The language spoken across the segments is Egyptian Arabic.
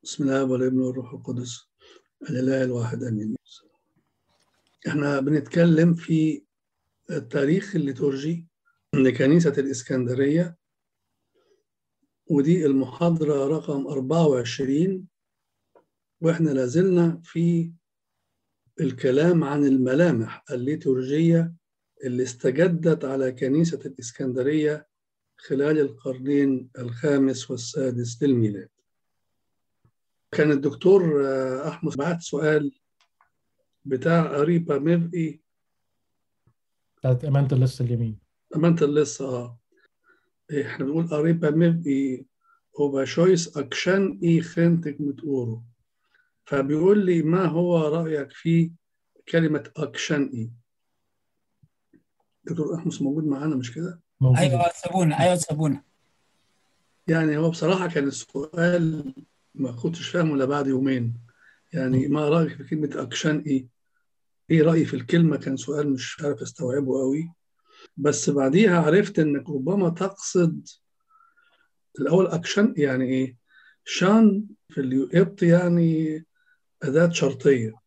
بسم الله والابن والروح القدس الإله الواحد آمين احنا بنتكلم في التاريخ الليتورجي لكنيسة الإسكندرية ودي المحاضرة رقم 24 واحنا لازلنا في الكلام عن الملامح الليتورجية اللي استجدت على كنيسة الإسكندرية خلال القرنين الخامس والسادس للميلاد كان الدكتور أحمد بعت سؤال بتاع أريبا ميرئي بتاعت أمانة اللص اليمين أمانة اللص اه احنا بنقول أريبا ميرئي هو شويس أكشن إي خنتك متقوره فبيقول لي ما هو رأيك في كلمة أكشن إي دكتور أحمس موجود معانا مش كده؟ موجود ايوه سابونا ايوه سابونا يعني هو بصراحة كان السؤال ما كنتش فاهمه إلا بعد يومين يعني ما رأيك في كلمة أكشن إيه؟ إيه رأيي في الكلمة كان سؤال مش عارف أستوعبه قوي بس بعديها عرفت إنك ربما تقصد الأول أكشن يعني إيه؟ شان في اليقبط يعني أداة شرطية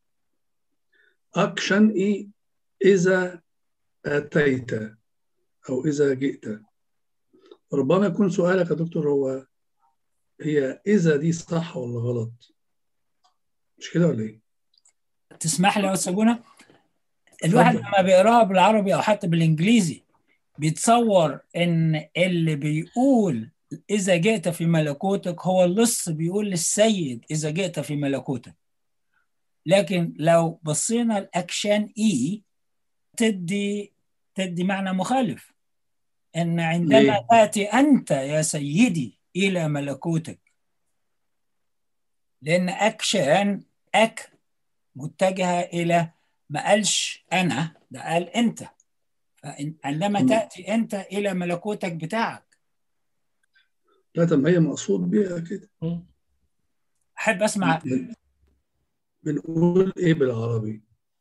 أكشن إيه إذا أتيت أو إذا جئت ربما يكون سؤالك يا دكتور هو هي إذا دي صح ولا غلط مش كده ولا إيه؟ تسمح لي يا سابونا الواحد لما بيقراها بالعربي او حتى بالانجليزي بيتصور ان اللي بيقول اذا جئت في ملكوتك هو اللص بيقول للسيد اذا جئت في ملكوتك لكن لو بصينا الاكشن اي تدي تدي معنى مخالف ان عندما ليه؟ تاتي انت يا سيدي الى ملكوتك لان اكشن اك متجهه الى ما قالش انا ده قال انت عندما م. تاتي انت الى ملكوتك بتاعك لا طب ما هي مقصود بيها كده مم. احب اسمع بنقول إيه بالعربي؟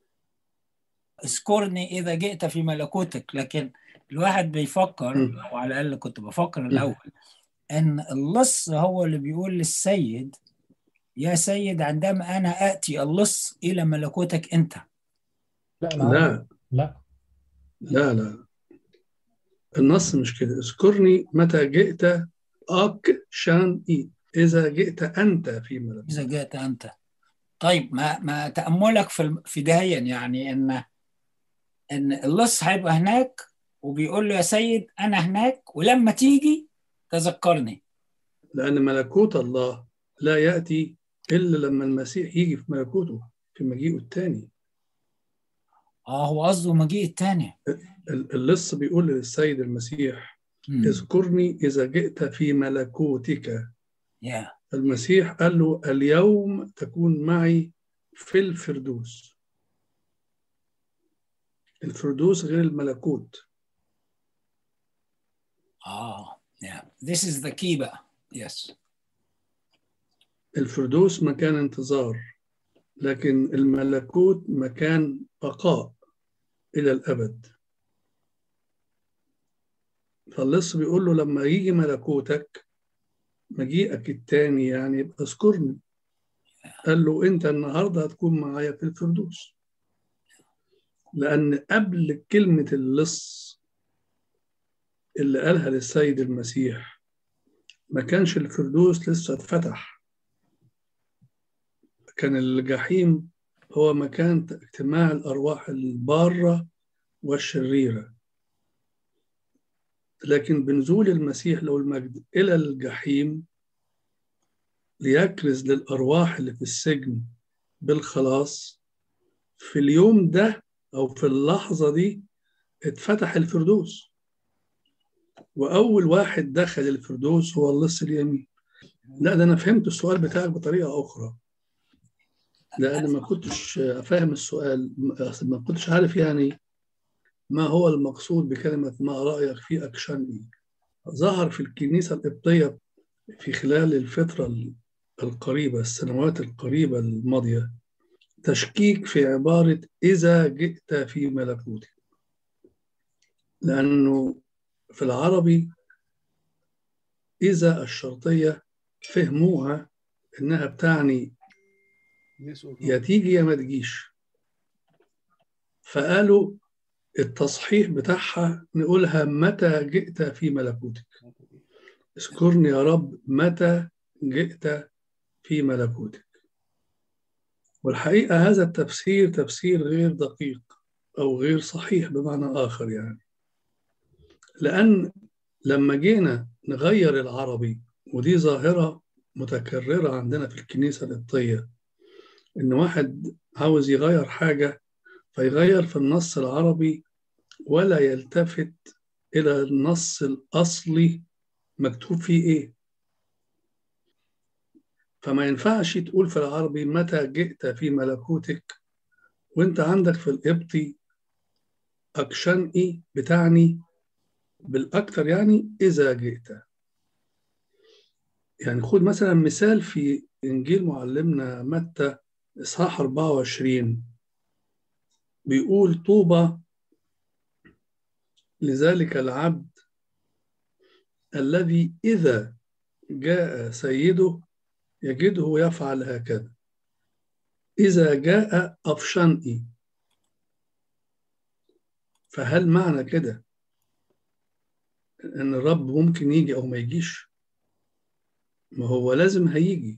اذكرني اذا جئت في ملكوتك لكن الواحد بيفكر م. او على الاقل كنت بفكر الاول ان اللص هو اللي بيقول للسيد يا سيد عندما انا اتي اللص الى ملكوتك انت لا العربي. لا لا لا لا النص مش كده اذكرني متى جئت أكشن إي إذا جئت أنت في ملكوت اذا جئت انت طيب ما ما تاملك في الم- في دهيا يعني ان ان اللص هيبقى هناك وبيقول له يا سيد انا هناك ولما تيجي تذكرني لأن ملكوت الله لا يأتي إلا لما المسيح يجي في ملكوته في مجيئه الثاني اه هو قصده مجيء الثاني اللص بيقول للسيد المسيح اذكرني إذا جئت في ملكوتك يا المسيح قال له اليوم تكون معي في الفردوس الفردوس غير الملكوت اه yeah this is the key بقى yes الفردوس مكان انتظار لكن الملكوت مكان بقاء إلى الأبد فاللص بيقول له لما يجي ملكوتك مجيئك التاني يعني يبقى اذكرني قال له انت النهارده هتكون معايا في الفردوس لأن قبل كلمة اللص اللي قالها للسيد المسيح ما كانش الفردوس لسه اتفتح كان الجحيم هو مكان اجتماع الأرواح البارة والشريرة لكن بنزول المسيح له المجد إلى الجحيم ليكرز للأرواح اللي في السجن بالخلاص في اليوم ده أو في اللحظة دي اتفتح الفردوس وأول واحد دخل الفردوس هو اللص اليمين لا ده أنا فهمت السؤال بتاعك بطريقة أخرى لأن ما كنتش فاهم السؤال ما كنتش عارف يعني ما هو المقصود بكلمة ما رأيك في أكشن إيه ظهر في الكنيسة القبطية في خلال الفترة القريبة السنوات القريبة الماضية تشكيك في عبارة إذا جئت في ملكوتك لأنه في العربي إذا الشرطية فهموها إنها بتعني يا تيجي يا ما تجيش فقالوا التصحيح بتاعها نقولها متى جئت في ملكوتك اذكرني يا رب متى جئت في ملكوتك والحقيقة هذا التفسير تفسير غير دقيق أو غير صحيح بمعنى آخر يعني لأن لما جينا نغير العربي ودي ظاهرة متكررة عندنا في الكنيسة القبطية إن واحد عاوز يغير حاجة فيغير في النص العربي ولا يلتفت إلى النص الأصلي مكتوب فيه إيه فما ينفعش تقول في العربي متى جئت في ملكوتك وانت عندك في القبطي أكشنئي بتعني بالأكثر يعني إذا جئت يعني خد مثلا مثال في إنجيل معلمنا متى إصحاح 24 بيقول طوبى لذلك العبد الذي إذا جاء سيده يجده يفعل هكذا إذا جاء أفشنئي فهل معنى كده إن الرب ممكن يجي أو ما يجيش ما هو لازم هيجي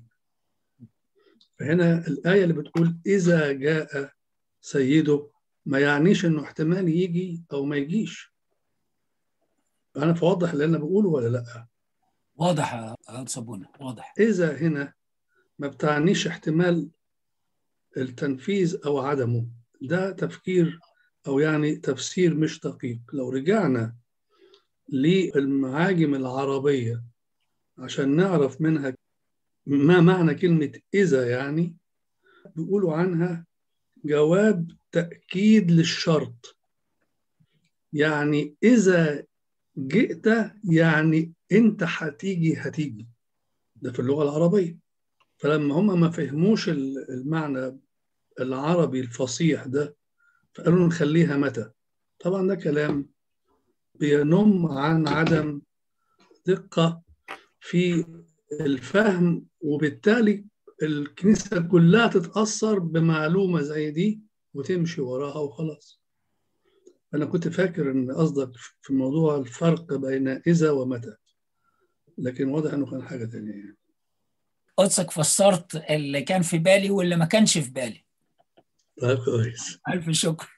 فهنا الآية اللي بتقول إذا جاء سيده ما يعنيش إنه احتمال يجي أو ما يجيش أنا فوضح اللي أنا بقوله ولا لأ واضح يا صابونة واضح إذا هنا ما بتعنيش احتمال التنفيذ أو عدمه ده تفكير أو يعني تفسير مش دقيق لو رجعنا للمعاجم العربية عشان نعرف منها ما معنى كلمة إذا يعني بيقولوا عنها جواب تأكيد للشرط يعني إذا جئت يعني أنت هتيجي هتيجي ده في اللغة العربية فلما هم ما فهموش المعنى العربي الفصيح ده فقالوا نخليها متى طبعا ده كلام بينم عن عدم دقة في الفهم وبالتالي الكنيسة كلها تتأثر بمعلومة زي دي وتمشي وراها وخلاص أنا كنت فاكر إن قصدك في موضوع الفرق بين إذا ومتى لكن واضح إنه كان حاجة تانية يعني. قدسك فسرت اللي كان في بالي واللي ما كانش في بالي طيب كويس ألف شكر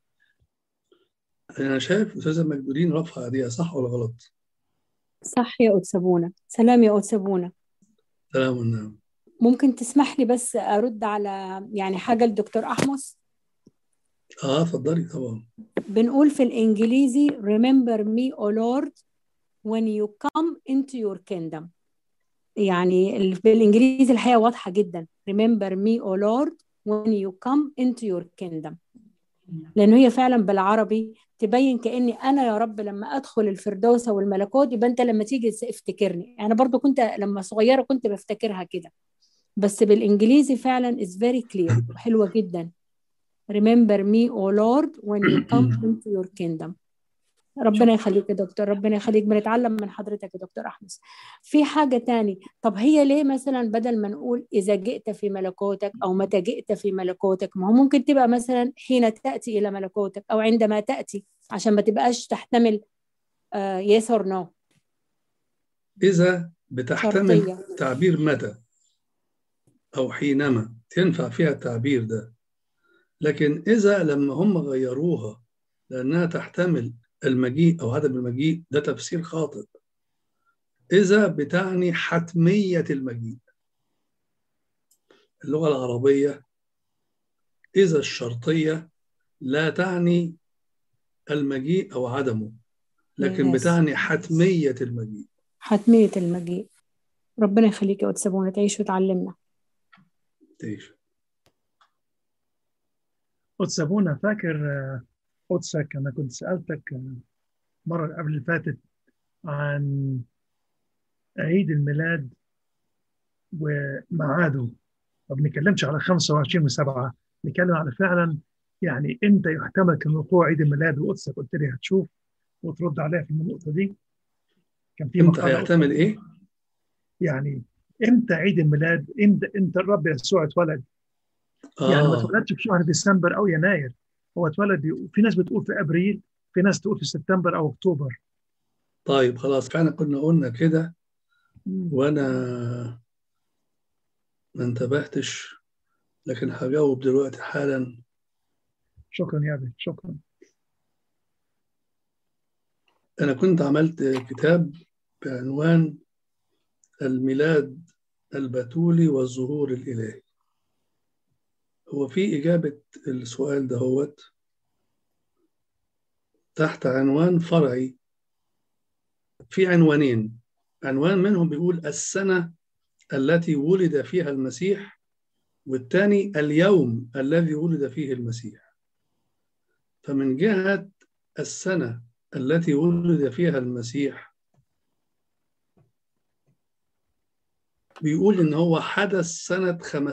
أنا شايف أستاذة مجدولين رفع ايديها صح ولا غلط؟ صح يا أتسابونا سلام يا أتسابونا سلام والنعم ممكن تسمح لي بس أرد على يعني حاجة للدكتور أحمس اه اتفضلي طبعا بنقول في الإنجليزي remember me O Lord when you come into your kingdom يعني ال- بالإنجليزي الحقيقة واضحة جدا remember me O Lord when you come into your kingdom لأنه هي فعلا بالعربي تبين كأني أنا يا رب لما أدخل الفردوس والملكوت يبقى أنت لما تيجي افتكرني أنا برضو كنت لما صغيرة كنت بفتكرها كده بس بالإنجليزي فعلا is very clear حلوة جدا remember me O Lord when you come into your kingdom ربنا يخليك يا دكتور ربنا يخليك بنتعلم من حضرتك يا دكتور أحمد في حاجة تاني طب هي ليه مثلا بدل ما نقول إذا جئت في ملكوتك أو متى جئت في ملكوتك ما هو ممكن تبقى مثلا حين تأتي إلى ملكوتك أو عندما تأتي عشان ما تبقاش تحتمل آه yes or no إذا بتحتمل شرطية تعبير متى أو حينما تنفع فيها التعبير ده لكن إذا لما هم غيروها لأنها تحتمل المجيء أو عدم المجيء ده تفسير خاطئ إذا بتعني حتمية المجيء اللغة العربية إذا الشرطية لا تعني المجيء أو عدمه لكن Yes. بتعني حتمية المجيء حتمية المجيء ربنا يخليك يا وتسابونا تعيش وتعلمنا تعيش قدس أبونا فاكر آه، قدسك أنا كنت سألتك آه، المرة اللي قبل اللي فاتت عن عيد الميلاد وميعاده ما بنتكلمش على 25 و7 نتكلم على فعلا يعني امتى يحتمل كان وقوع عيد الميلاد وقدسك قلت لي هتشوف وترد عليها في النقطة دي كان في امتى مقالة هيحتمل ايه؟ يعني امتى عيد الميلاد امتى امتى الرب يسوع اتولد يعني ما آه اتولدش في شهر ديسمبر او يناير هو اتولد في ناس بتقول في ابريل في ناس تقول في سبتمبر او اكتوبر طيب خلاص احنا كنا قلنا كده مم. وانا ما انتبهتش لكن هجاوب دلوقتي حالا شكرا يا ابي شكرا انا كنت عملت كتاب بعنوان الميلاد البتولي والظهور الالهي هو في اجابه السؤال ده هوت تحت عنوان فرعي في عنوانين عنوان منهم بيقول السنه التي ولد فيها المسيح والثاني اليوم الذي ولد فيه المسيح فمن جهه السنه التي ولد فيها المسيح بيقول إن هو حدث سنة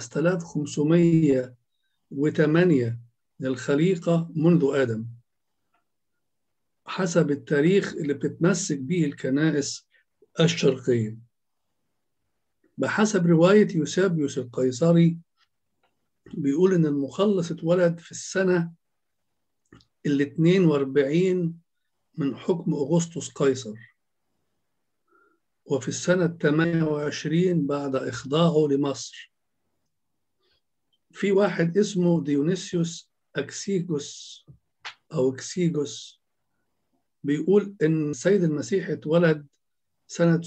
5508 للخليقة منذ آدم حسب التاريخ اللي بتتمسك به الكنائس الشرقية بحسب رواية يوسابيوس القيصري بيقول إن المخلص اتولد في السنة ال 42 من حكم أغسطس قيصر وفي السنة 28 بعد إخضاعه لمصر في واحد اسمه ديونيسيوس أكسيجوس أو أكسيجوس بيقول إن السيد المسيح اتولد سنة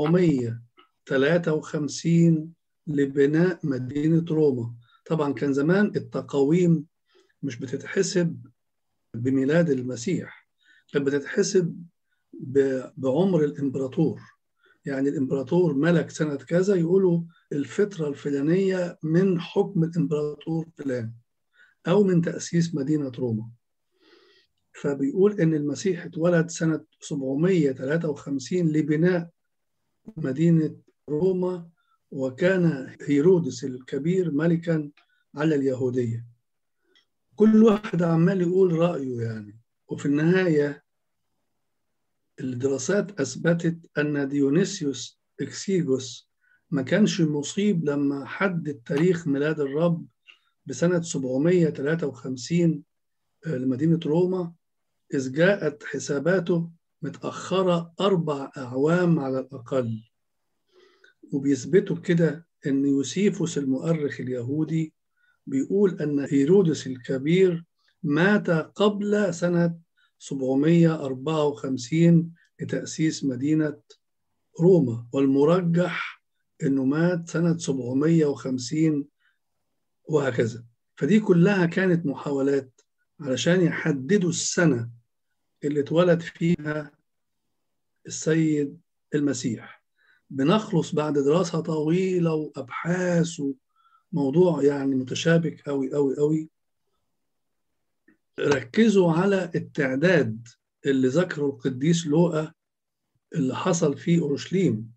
753 لبناء مدينة روما طبعا كان زمان التقاويم مش بتتحسب بميلاد المسيح كانت بتتحسب بعمر الإمبراطور يعني الإمبراطور ملك سنة كذا يقولوا الفترة الفلانية من حكم الإمبراطور فلان أو من تأسيس مدينة روما فبيقول إن المسيح اتولد سنة 753 لبناء مدينة روما وكان هيرودس الكبير ملكا على اليهودية كل واحد عمال يقول رأيه يعني وفي النهاية الدراسات أثبتت أن ديونيسيوس إكسيجوس ما كانش مصيب لما حدد تاريخ ميلاد الرب بسنة 753 لمدينة روما إذ جاءت حساباته متأخرة أربع أعوام على الأقل وبيثبتوا كده أن يوسيفوس المؤرخ اليهودي بيقول أن هيرودس الكبير مات قبل سنة 754 لتأسيس مدينة روما والمرجح أنه مات سنة 750 وهكذا فدي كلها كانت محاولات علشان يحددوا السنة اللي اتولد فيها السيد المسيح بنخلص بعد دراسة طويلة وأبحاث وموضوع يعني متشابك أوي أوي أوي ركزوا على التعداد اللي ذكره القديس لوقا اللي حصل في أورشليم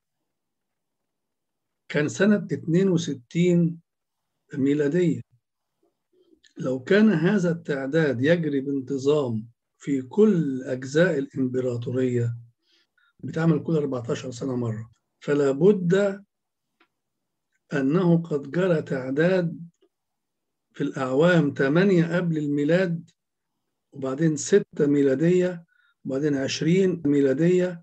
كان سنة 62 ميلادية لو كان هذا التعداد يجري بانتظام في كل أجزاء الإمبراطورية بتعمل كل 14 سنة مرة فلا بد أنه قد جرى تعداد في الأعوام 8 قبل الميلاد وبعدين 6 ميلادية وبعدين 20 ميلادية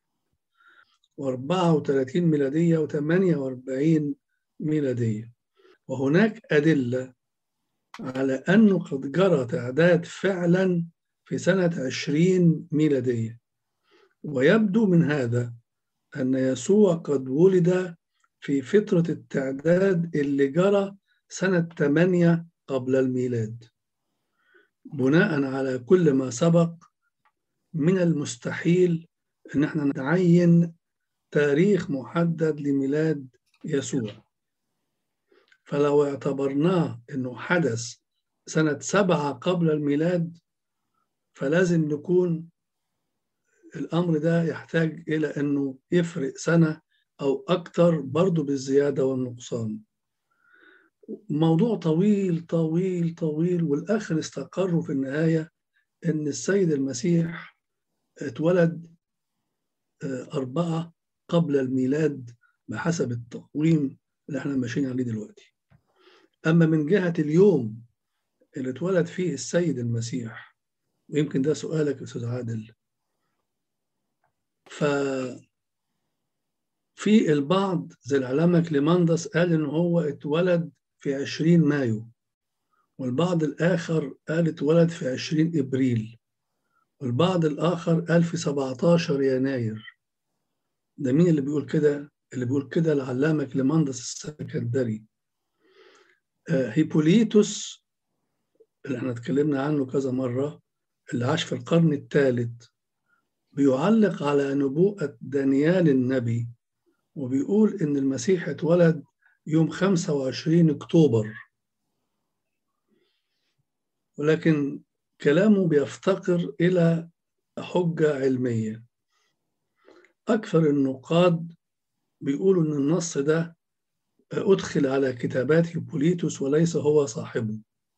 و34 ميلادية و48 ميلادية وهناك أدلة على أنه قد جرى تعداد فعلا في سنة 20 ميلادية ويبدو من هذا أن يسوع قد ولد في فترة التعداد اللي جرى سنة 8 قبل الميلاد بناء على كل ما سبق من المستحيل ان احنا نعين تاريخ محدد لميلاد يسوع فلو اعتبرناه انه حدث سنة سبعة قبل الميلاد فلازم نكون الأمر ده يحتاج إلى أنه يفرق سنة أو أكتر برضه بالزيادة والنقصان موضوع طويل طويل طويل والآخر استقروا في النهاية أن السيد المسيح اتولد أربعة قبل الميلاد بحسب التقويم اللي احنا ماشيين عليه دلوقتي أما من جهة اليوم اللي اتولد فيه السيد المسيح ويمكن ده سؤالك يا أستاذ عادل ف في البعض زي العلامة كليماندس قال إن هو اتولد في 20 مايو والبعض الآخر قال اتولد في 20 إبريل والبعض الآخر قال في 17 يناير ده مين اللي بيقول كده؟ اللي بيقول كده العلامة كليماندس السكندري آه هيبوليتوس اللي احنا اتكلمنا عنه كذا مرة اللي عاش في القرن الثالث بيعلق على نبوءة دانيال النبي وبيقول إن المسيح اتولد يوم 25 أكتوبر ولكن كلامه بيفتقر إلى حجة علمية أكثر النقاد بيقولوا إن النص ده أدخل على كتابات هيبوليتوس وليس هو صاحبه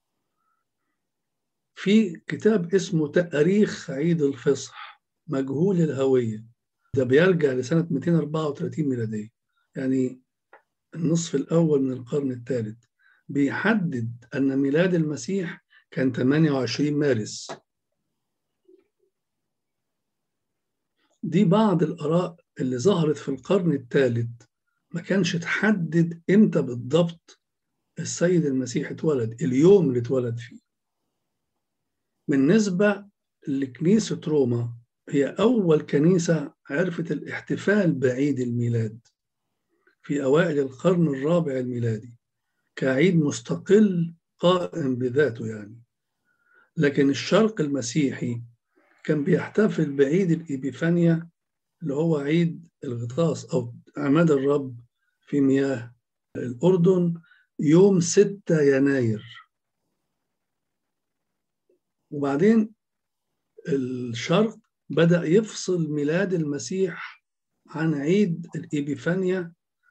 في كتاب اسمه تأريخ عيد الفصح مجهول الهوية ده بيرجع لسنة 234 ميلادية يعني النصف الأول من القرن الثالث بيحدد أن ميلاد المسيح كان 28 مارس دي بعض الآراء اللي ظهرت في القرن الثالث ما كانش تحدد امتى بالضبط السيد المسيح اتولد اليوم اللي اتولد فيه بالنسبة لكنيسة روما هي أول كنيسة عرفت الاحتفال بعيد الميلاد في أوائل القرن الرابع الميلادي كعيد مستقل قائم بذاته يعني لكن الشرق المسيحي كان بيحتفل بعيد الإبيفانيا اللي هو عيد الغطاس أو عماد الرب في مياه الأردن يوم 6 يناير وبعدين الشرق بدأ يفصل ميلاد المسيح عن عيد الإبيفانيا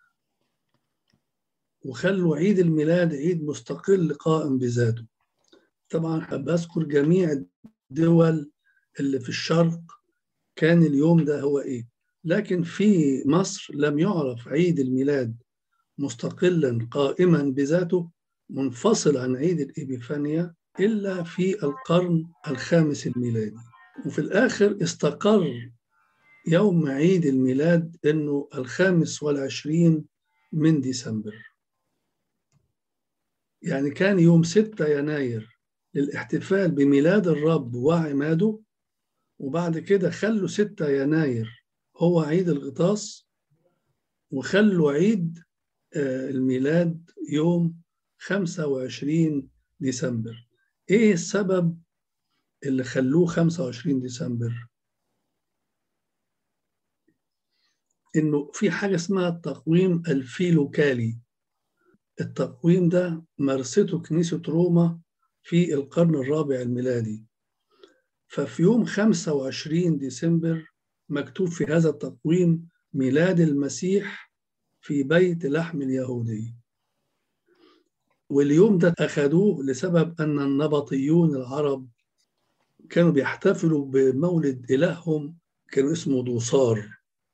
وخلوا عيد الميلاد عيد مستقل قائم بذاته طبعا حاب أذكر جميع الدول اللي في الشرق كان اليوم ده هو إيه لكن في مصر لم يعرف عيد الميلاد مستقلا قائما بذاته منفصل عن عيد الإبيفانيا إلا في القرن الخامس الميلادي وفي الآخر استقر يوم عيد الميلاد أنه الخامس والعشرين من ديسمبر يعني كان يوم 6 يناير للاحتفال بميلاد الرب وعماده وبعد كده خلوا 6 يناير هو عيد الغطاس وخلوا عيد الميلاد يوم 25 ديسمبر ايه السبب اللي خلوه 25 ديسمبر انه في حاجه اسمها التقويم الفيلوكالي التقويم ده مارسته كنيسه روما في القرن الرابع الميلادي ففي يوم 25 ديسمبر مكتوب في هذا التقويم ميلاد المسيح في بيت لحم اليهودي واليوم ده أخذوه لسبب أن النبطيون العرب كانوا بيحتفلوا بمولد إلههم كانوا اسمه دوصار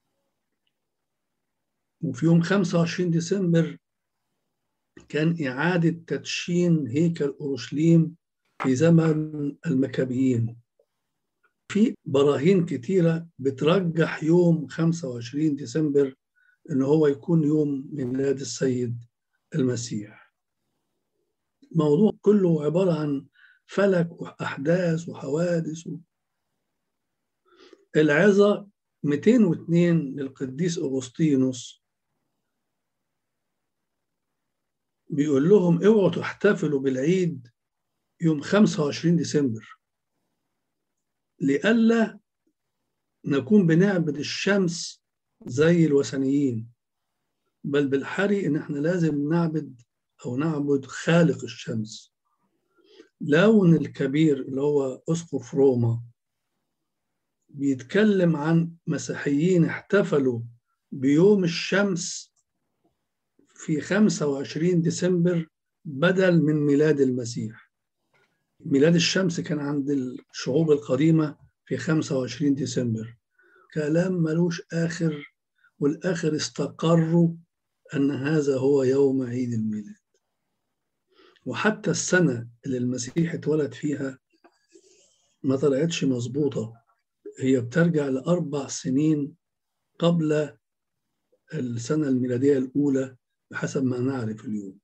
وفي يوم 25 ديسمبر كان إعادة تدشين هيكل أورشليم في زمن المكابيين في براهين كتيرة بترجح يوم 25 ديسمبر إن هو يكون يوم ميلاد السيد المسيح الموضوع كله عبارة عن فلك وأحداث وحوادث و... العظة 202 للقديس أغسطينوس بيقول لهم اوعوا تحتفلوا بالعيد يوم 25 ديسمبر لئلا نكون بنعبد الشمس زي الوثنيين بل بالحري ان احنا لازم نعبد او نعبد خالق الشمس لون الكبير اللي هو اسقف روما بيتكلم عن مسيحيين احتفلوا بيوم الشمس في 25 ديسمبر بدل من ميلاد المسيح ميلاد الشمس كان عند الشعوب القديمة في 25 ديسمبر كلام ملوش آخر والآخر استقروا أن هذا هو يوم عيد الميلاد وحتى السنة اللي المسيح اتولد فيها ما طلعتش مظبوطة هي بترجع لأربع سنين قبل السنة الميلادية الأولى بحسب ما نعرف اليوم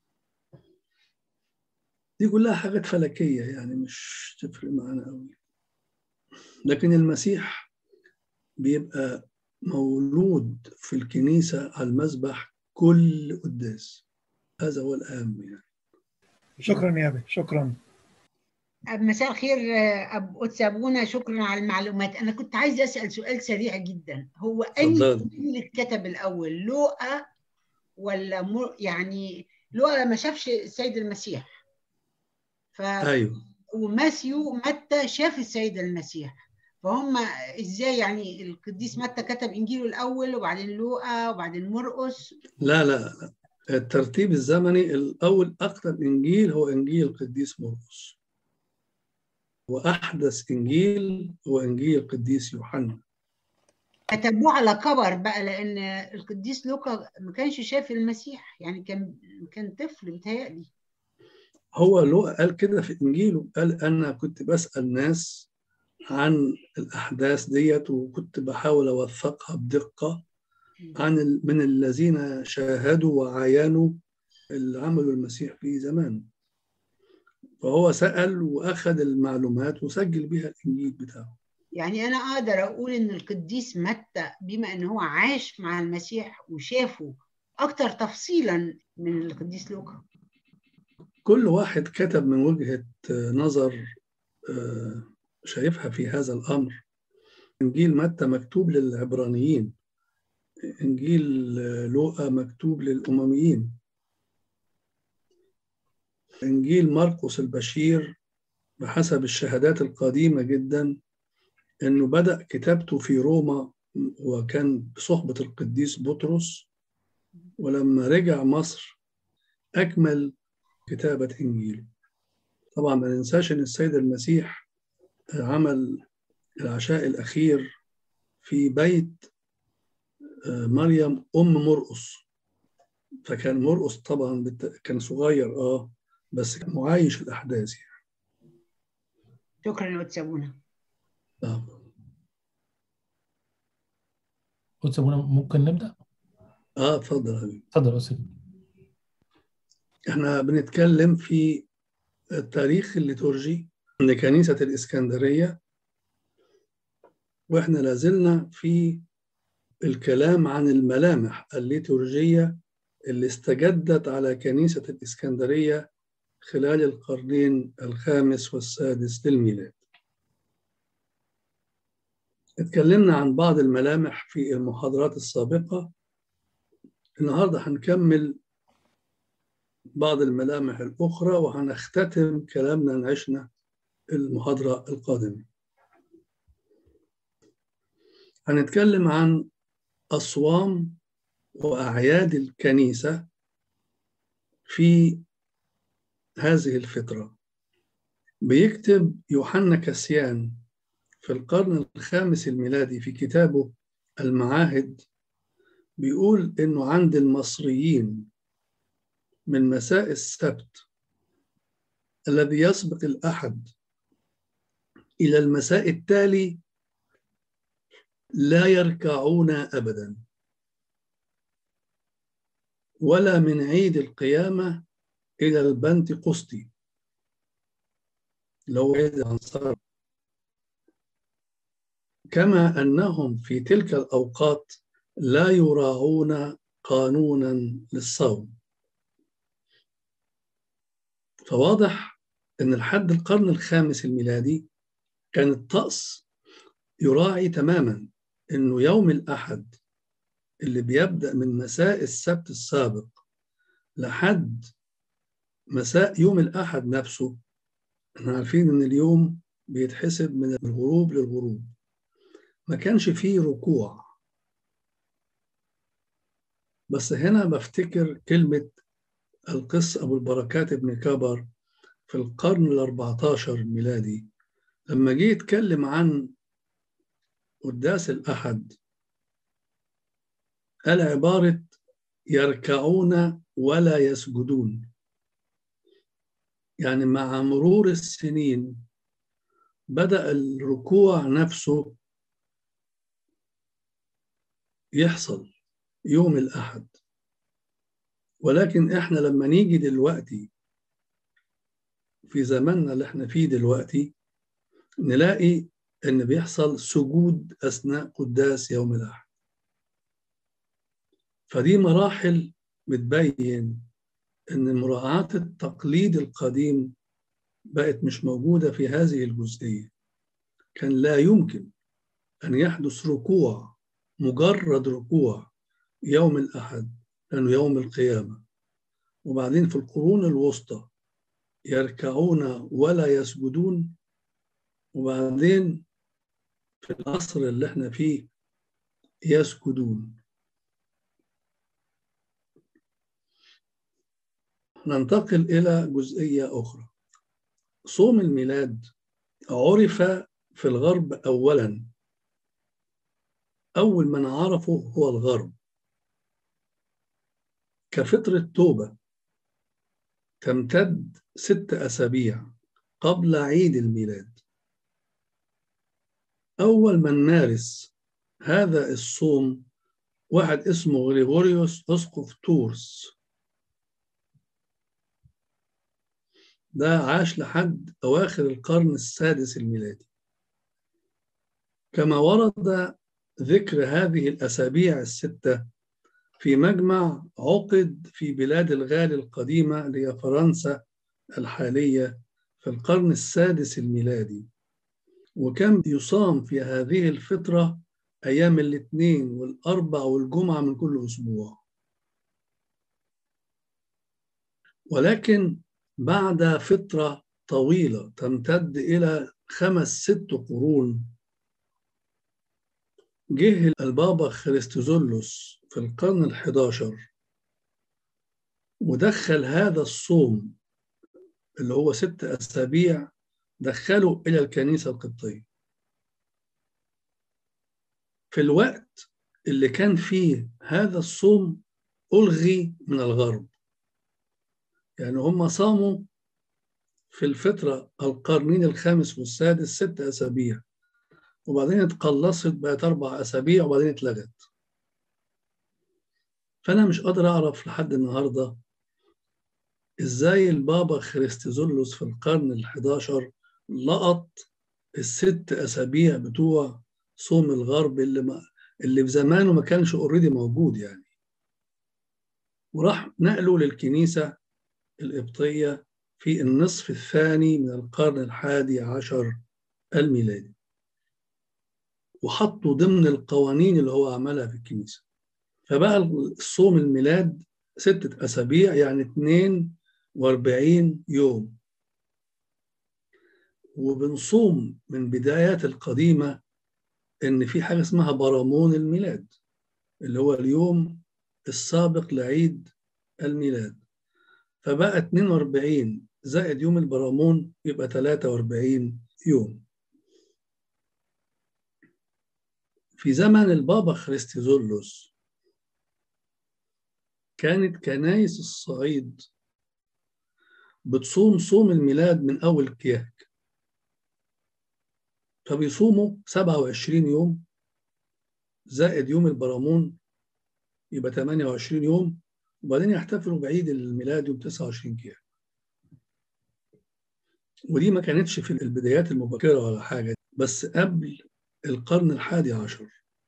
دي كلها حاجات فلكية يعني مش تفرق معانا قوي لكن المسيح بيبقى مولود في الكنيسة على المذبح كل قداس هذا هو الأهم يعني شكرا يا أبي شكرا مساء الخير أب قدس أبونا شكرا على المعلومات أنا كنت عايز أسأل سؤال سريع جدا هو أي اتفضل. اللي اتكتب الأول لوقا ولا مر يعني لوقا ما شافش السيد المسيح ف أيوه وماثيو متى شاف السيد المسيح فهم ازاي يعني القديس متى كتب انجيله الاول وبعدين لوقا وبعدين مرقس لا لا لا الترتيب الزمني الأول أقدم إنجيل هو إنجيل القديس مرقس وأحدث إنجيل هو إنجيل القديس يوحنا كتبوه على كبر بقى لان القديس لوقا ما كانش شاف المسيح يعني كان كان طفل متهيألي هو لوقا قال كده في إنجيله قال أنا كنت بسأل ناس عن الأحداث ديت وكنت بحاول أوثقها بدقة عن ال- من الذين شاهدوا وعاينوا اللي عملوا المسيح في زمان فهو سأل وأخذ المعلومات وسجل بها الإنجيل بتاعه يعني انا اقدر اقول ان القديس متى بما ان هو عاش مع المسيح وشافه اكتر تفصيلا من القديس لوقا كل واحد كتب من وجهة نظر آه، شايفها في هذا الأمر إنجيل متى مكتوب للعبرانيين إنجيل لوقا مكتوب للأمميين إنجيل مرقس البشير بحسب الشهادات القديمة جدا إنه بدأ كتابته في روما وكان بصحبة القديس بطرس ولما رجع مصر أكمل كتابة إنجيله طبعا ما ننساش إن السيد المسيح عمل العشاء الأخير في بيت آه، مريم أم مرقس فكان مرقس طبعا بالت- كان صغير اه بس كان معايش الأحداث يعني شكرا يا قدس ابونا آه. قدس أبونا ممكن نبدأ؟ اه اتفضل يا حبيبي اتفضل يا أستاذ احنا بنتكلم في التاريخ الليتورجي لكنيسة الإسكندرية واحنا لازلنا في الكلام عن الملامح الليتورجية اللي استجدت على كنيسة الإسكندرية خلال القرنين الخامس والسادس للميلاد اتكلمنا عن بعض الملامح في المحاضرات السابقة النهاردة هنكمل بعض الملامح الأخرى وهنختتم كلامنا نعيشنا المحاضرة القادمة هنتكلم عن أصوام وأعياد الكنيسة في هذه الفترة بيكتب يوحنا كسيان في القرن الخامس الميلادي في كتابه المعاهد بيقول إنه عند المصريين من مساء السبت الذي يسبق الأحد إلى المساء التالي لا يركعون أبدا ولا من عيد القيامة إلى البنتقسطي لو عيد الأنصار كما أنهم في تلك الأوقات لا يراعون قانونا للصوم فواضح أن لحد القرن الخامس الميلادي كان الطقس يراعي تماما أنه يوم الأحد اللي بيبدأ من مساء السبت السابق لحد مساء يوم الأحد نفسه احنا عارفين أن اليوم بيتحسب من الغروب للغروب ما كانش فيه ركوع بس هنا بفتكر كلمة القس أبو البركات ابن كبر في القرن الأربعتاشر ميلادي لما جه يتكلم عن قداس الأحد قال عبارة يركعون ولا يسجدون يعني مع مرور السنين بدأ الركوع نفسه يحصل يوم الأحد ولكن إحنا لما نيجي دلوقتي في زماننا اللي احنا فيه دلوقتي نلاقي إن بيحصل سجود أثناء قداس يوم الأحد فدي مراحل بتبين إن مراعاة التقليد القديم بقت مش موجودة في هذه الجزئية كان لا يمكن أن يحدث ركوع مجرد ركوع يوم الأحد لأنه يوم القيامة وبعدين في القرون الوسطى يركعون ولا يسجدون وبعدين في العصر اللي احنا فيه يسجدون ننتقل إلى جزئية أخرى صوم الميلاد عرف في الغرب أولا أول من عرفه هو الغرب كفطرة توبة تمتد ست أسابيع قبل عيد الميلاد أول من مارس هذا الصوم واحد اسمه غريغوريوس أسقف تورس ده عاش لحد أواخر القرن السادس الميلادي كما ورد ذكر هذه الأسابيع الستة في مجمع عقد في بلاد الغال القديمة اللي هي فرنسا الحالية في القرن السادس الميلادي وكان يصام في هذه الفترة أيام الاثنين والأربع والجمعة من كل أسبوع ولكن بعد فترة طويلة تمتد إلى خمس ست قرون جه البابا خريستوزولوس في القرن الحداشر ودخل هذا الصوم اللي هو ست أسابيع دخله إلى الكنيسة القبطية في الوقت اللي كان فيه هذا الصوم ألغي من الغرب يعني هم صاموا في الفترة القرنين الخامس والسادس ست أسابيع وبعدين اتقلصت بقت أربع أسابيع وبعدين اتلغت فأنا مش قادر أعرف لحد النهاردة إزاي البابا خريستوزولوس في القرن الحداشر لقط الست أسابيع بتوع صوم الغرب اللي ما اللي في زمانه ما كانش اوريدي موجود يعني وراح نقله للكنيسة القبطية في النصف الثاني من القرن الحادي عشر الميلادي وحطوا ضمن القوانين اللي هو عملها في الكنيسة فبقى الصوم الميلاد ستة أسابيع يعني 42 يوم وبنصوم من بدايات القديمة إن في حاجة اسمها برامون الميلاد اللي هو اليوم السابق لعيد الميلاد فبقى 42 زائد يوم البرامون يبقى 43 يوم في زمن البابا خريستيزولوس كانت كنايس الصعيد بتصوم صوم الميلاد من أول كياك فبيصوموا 27 يوم زائد يوم البرامون يبقى 28 يوم وبعدين يحتفلوا بعيد الميلاد يوم 29 كياك ودي ما كانتش في البدايات المبكرة ولا حاجة بس قبل القرن الحادي عشر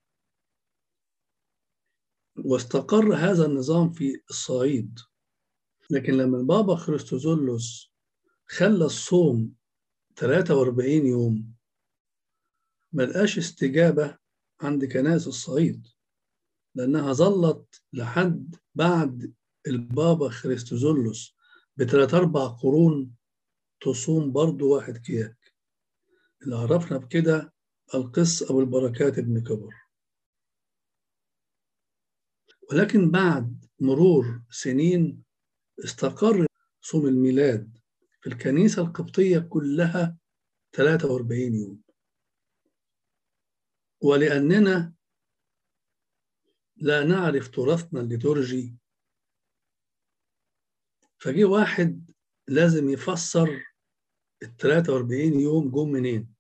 واستقر هذا النظام في الصعيد لكن لما البابا خريستوزولوس خلى الصوم 43 يوم ما لقاش استجابة عند كنائس الصعيد لأنها ظلت لحد بعد البابا خريستوزولوس بثلاث أربع قرون تصوم برضو واحد كياك اللي عرفنا بكده القس أبو البركات ابن كبر ولكن بعد مرور سنين استقر صوم الميلاد في الكنيسة القبطية كلها 43 يوم ولأننا لا نعرف تراثنا الليتورجي فجي واحد لازم يفسر ال 43 يوم جم منين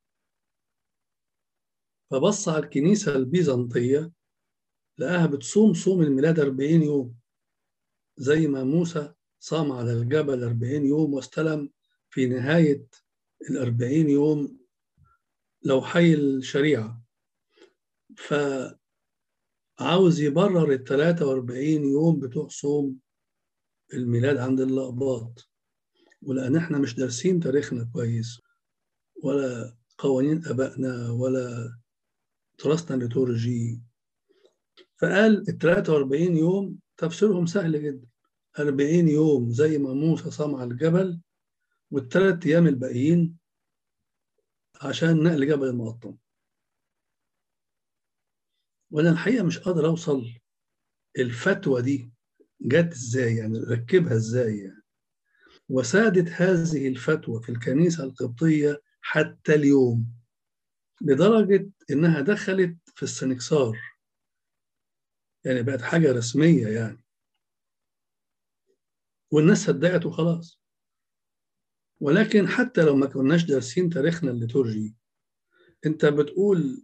فبص على الكنيسة البيزنطية لقاها بتصوم صوم الميلاد 40 يوم زي ما موسى صام على الجبل 40 يوم واستلم في نهاية ال 40 يوم لوحي الشريعة فعاوز يبرر ال 43 يوم بتوع صوم الميلاد عند الأقباط ولأن احنا مش دارسين تاريخنا كويس ولا قوانين أبائنا ولا تراثنا الليتورجي فقال ال 43 يوم تفسيرهم سهل جدا 40 يوم زي ما موسى صام على الجبل والثلاث أيام الباقيين عشان نقل جبل المقطم وأنا الحقيقة مش قادر أوصل الفتوى دي جت إزاي يعني ركبها إزاي يعني وسادت هذه الفتوى في الكنيسة القبطية حتى اليوم لدرجة إنها دخلت في السنكسار يعني بقت حاجة رسمية يعني والناس صدقت وخلاص ولكن حتى لو ما كناش دارسين تاريخنا الليتورجي انت بتقول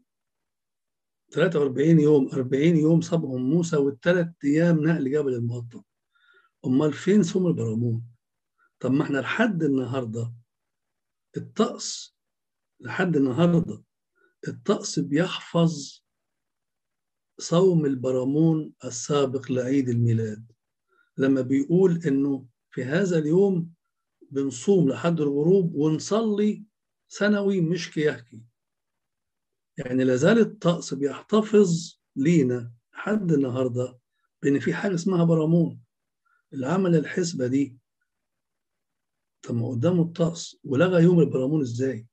43 يوم 40 يوم صابهم موسى والثلاث ايام نقل جبل المقطم امال فين صوم البرامون طب ما احنا لحد النهارده الطقس لحد النهارده الطقس بيحفظ صوم البرامون السابق لعيد الميلاد لما بيقول انه في هذا اليوم بنصوم لحد الغروب ونصلي سنوي مش كيهكي يعني لازال الطقس بيحتفظ لينا لحد النهارده بان في حاجه اسمها برامون اللي عمل الحسبه دي طب ما قدامه الطقس ولغى يوم البرامون ازاي؟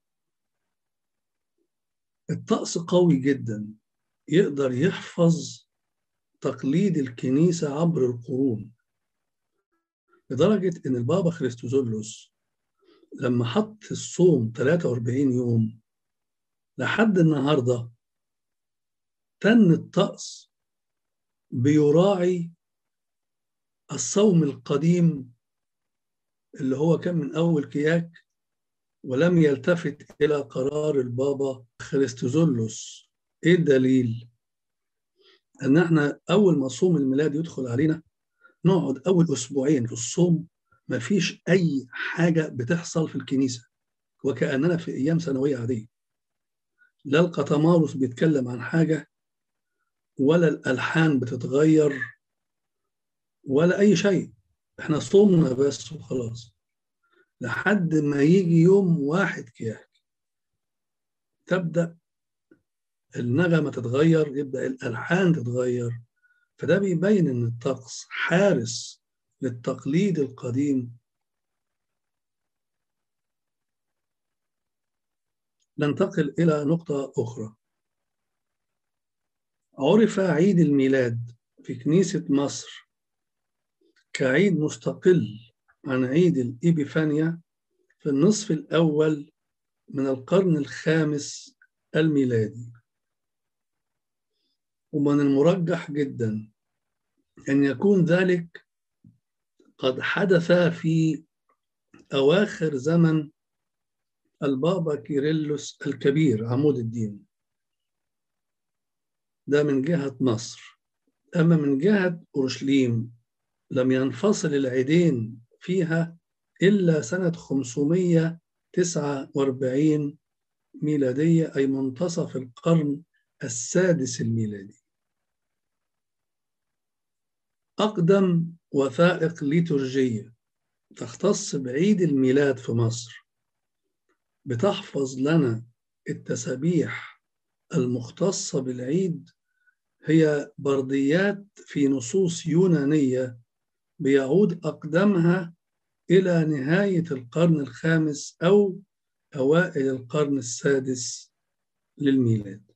الطقس قوي جدا يقدر يحفظ تقليد الكنيسة عبر القرون لدرجة إن البابا خريستوزولوس لما حط الصوم 43 يوم لحد النهاردة تن الطقس بيراعي الصوم القديم اللي هو كان من أول كياك ولم يلتفت إلى قرار البابا خريستوزولوس إيه الدليل؟ ان احنا اول ما صوم الميلاد يدخل علينا نقعد اول اسبوعين في الصوم ما فيش اي حاجه بتحصل في الكنيسه وكاننا في ايام سنويه عاديه لا القطمارس بيتكلم عن حاجه ولا الالحان بتتغير ولا اي شيء احنا صومنا بس وخلاص لحد ما يجي يوم واحد كياك تبدا النغمة تتغير يبدأ الألحان تتغير فده بيبين إن الطقس حارس للتقليد القديم ننتقل إلى نقطة أخرى عرف عيد الميلاد في كنيسة مصر كعيد مستقل عن عيد الإبيفانيا في النصف الأول من القرن الخامس الميلادي ومن المرجح جدا أن يكون ذلك قد حدث في أواخر زمن البابا كيرلس الكبير عمود الدين ده من جهة مصر أما من جهة أورشليم لم ينفصل العيدين فيها إلا سنة 549 ميلادية أي منتصف القرن السادس الميلادي أقدم وثائق ليتورجية تختص بعيد الميلاد في مصر بتحفظ لنا التسابيح المختصة بالعيد هي برديات في نصوص يونانية بيعود أقدمها إلى نهاية القرن الخامس أو أوائل القرن السادس للميلاد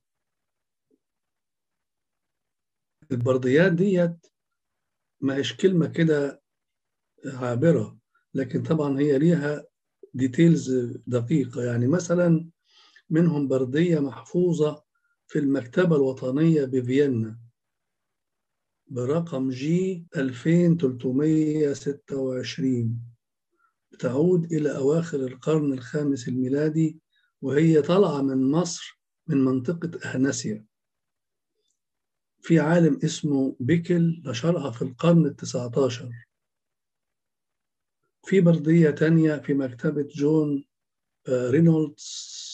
البرديات ديت ما هيش كلمة كده عابرة لكن طبعا هي ليها ديتيلز دقيقة يعني مثلا منهم بردية محفوظة في المكتبة الوطنية بفيينا برقم جي 2326 تعود إلى أواخر القرن الخامس الميلادي وهي طالعة من مصر من منطقة أهنسيا في عالم اسمه بيكل نشرها في القرن التسعة عشر في بردية تانية في مكتبة جون رينولدز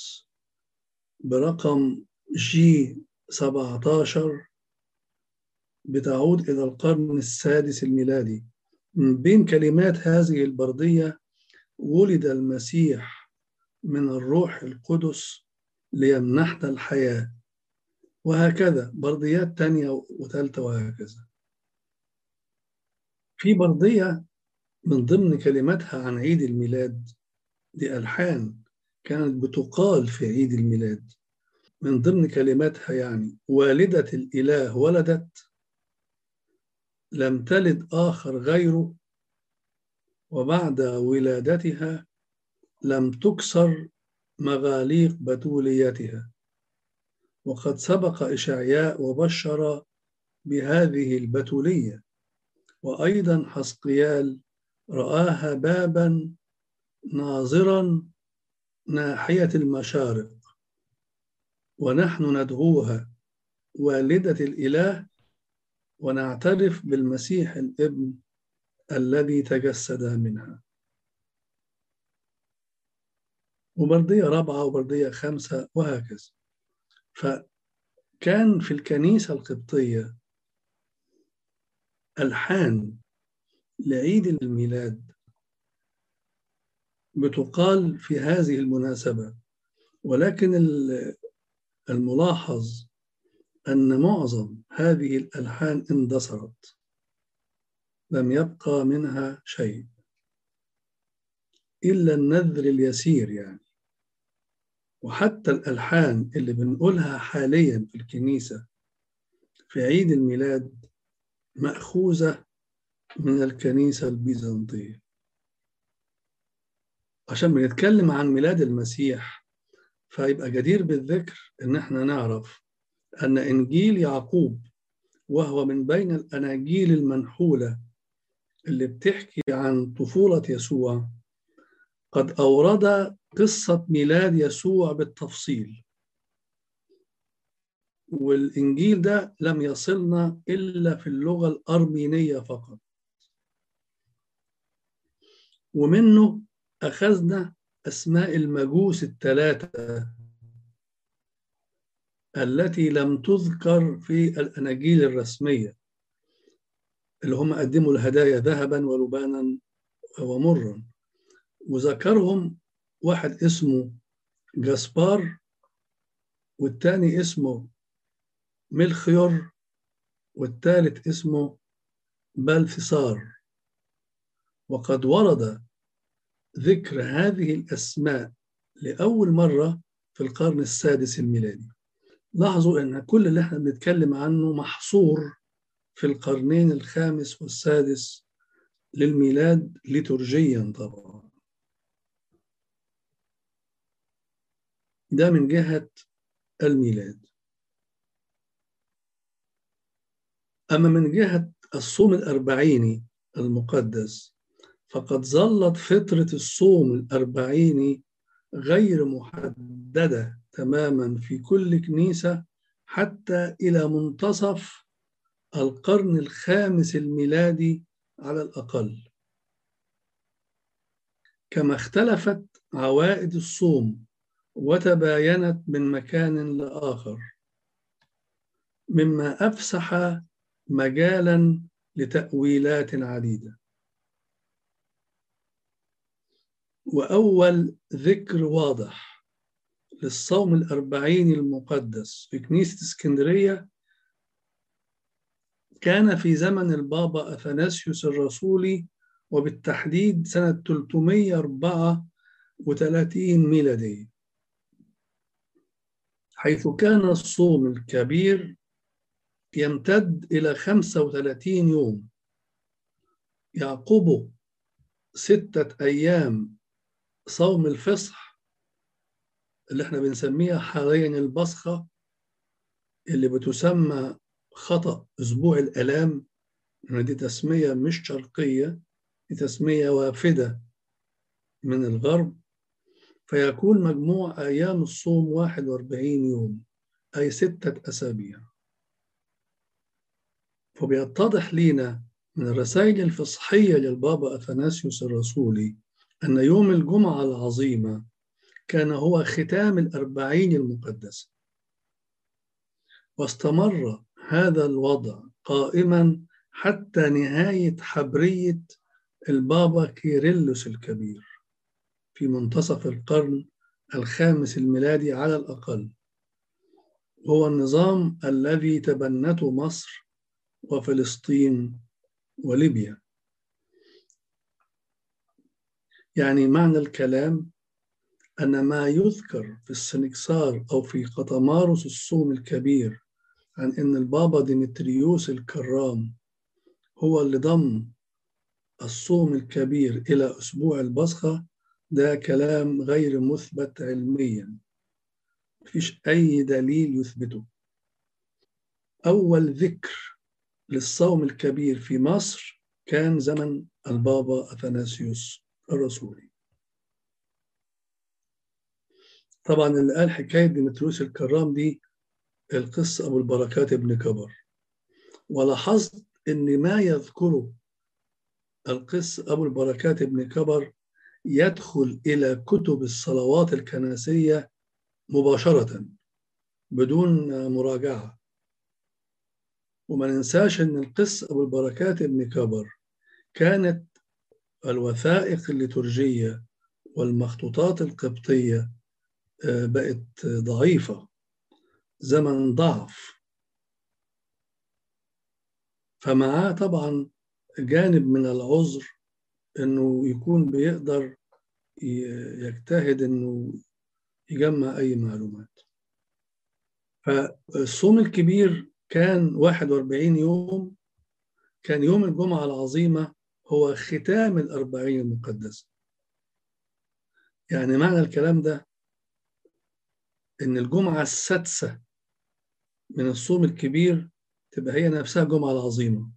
برقم جي 17 بتعود إلى القرن السادس الميلادي من بين كلمات هذه البردية ولد المسيح من الروح القدس ليمنحنا الحياة وهكذا برديات تانية وثالثة وهكذا في بردية من ضمن كلماتها عن عيد الميلاد دي ألحان كانت بتقال في عيد الميلاد من ضمن كلماتها يعني والدة الإله ولدت لم تلد آخر غيره وبعد ولادتها لم تكسر مغاليق بتوليتها وقد سبق إشعياء وبشر بهذه البتولية وأيضا حسقيال رآها بابا ناظرا ناحية المشارق ونحن ندعوها والدة الإله ونعترف بالمسيح الابن الذي تجسد منها وبردية رابعة وبردية خمسة وهكذا فكان في الكنيسة القبطية ألحان لعيد الميلاد بتقال في هذه المناسبة ولكن الملاحظ أن معظم هذه الألحان اندثرت لم يبقى منها شيء إلا النذر اليسير يعني وحتى الألحان اللي بنقولها حاليا في الكنيسة في عيد الميلاد مأخوذة من الكنيسة البيزنطية عشان بنتكلم عن ميلاد المسيح فيبقى جدير بالذكر إن احنا نعرف أن إنجيل يعقوب وهو من بين الأناجيل المنحولة اللي بتحكي عن طفولة يسوع قد أورد قصة ميلاد يسوع بالتفصيل والإنجيل ده لم يصلنا إلا في اللغة الأرمينية فقط ومنه أخذنا أسماء المجوس الثلاثة التي لم تذكر في الأناجيل الرسمية اللي هم قدموا الهدايا ذهبا ولبانا ومرا وذكرهم واحد اسمه جاسبار والتاني اسمه ملخيور والثالث اسمه بلفسار وقد ورد ذكر هذه الأسماء لأول مرة في القرن السادس الميلادي لاحظوا أن كل اللي احنا بنتكلم عنه محصور في القرنين الخامس والسادس للميلاد ليتورجيا طبعا ده من جهة الميلاد أما من جهة الصوم الأربعيني المقدس فقد ظلت فترة الصوم الأربعيني غير محددة تماما في كل كنيسة حتى إلى منتصف القرن الخامس الميلادي على الأقل كما اختلفت عوائد الصوم وتباينت من مكان لآخر مما أفسح مجالا لتأويلات عديدة وأول ذكر واضح للصوم الأربعين المقدس في كنيسة اسكندرية كان في زمن البابا أثناسيوس الرسولي وبالتحديد سنة 334 ميلادية حيث كان الصوم الكبير يمتد إلى 35 يوم يعقبه ستة أيام صوم الفصح اللي احنا بنسميها حاليا البصخة اللي بتسمى خطأ أسبوع الآلام إن دي تسمية مش شرقية دي تسمية وافدة من الغرب فيكون مجموع أيام الصوم 41 يوم أي ستة أسابيع فبيتضح لينا من الرسائل الفصحية للبابا أثناسيوس الرسولي أن يوم الجمعة العظيمة كان هو ختام الأربعين المقدسة واستمر هذا الوضع قائما حتى نهاية حبرية البابا كيرلس الكبير في منتصف القرن الخامس الميلادي على الأقل هو النظام الذي تبنته مصر وفلسطين وليبيا يعني معنى الكلام أن ما يذكر في السنكسار أو في قطمارس الصوم الكبير عن أن البابا ديمتريوس الكرام هو اللي ضم الصوم الكبير إلى أسبوع البصخة ده كلام غير مثبت علميا مفيش أي دليل يثبته أول ذكر للصوم الكبير في مصر كان زمن البابا أثناسيوس الرسولي طبعا اللي قال حكاية ديمتريوس الكرام دي القس أبو البركات ابن كبر ولاحظت أن ما يذكره القس أبو البركات ابن كبر يدخل إلى كتب الصلوات الكنسية مباشرة بدون مراجعة وما ننساش أن القس أبو البركات ابن كبر كانت الوثائق الليتورجية والمخطوطات القبطية بقت ضعيفة زمن ضعف فمعاه طبعا جانب من العذر انه يكون بيقدر يجتهد انه يجمع اي معلومات فالصوم الكبير كان 41 يوم كان يوم الجمعة العظيمة هو ختام الأربعين المقدسة يعني معنى الكلام ده إن الجمعة السادسة من الصوم الكبير تبقى هي نفسها الجمعة العظيمة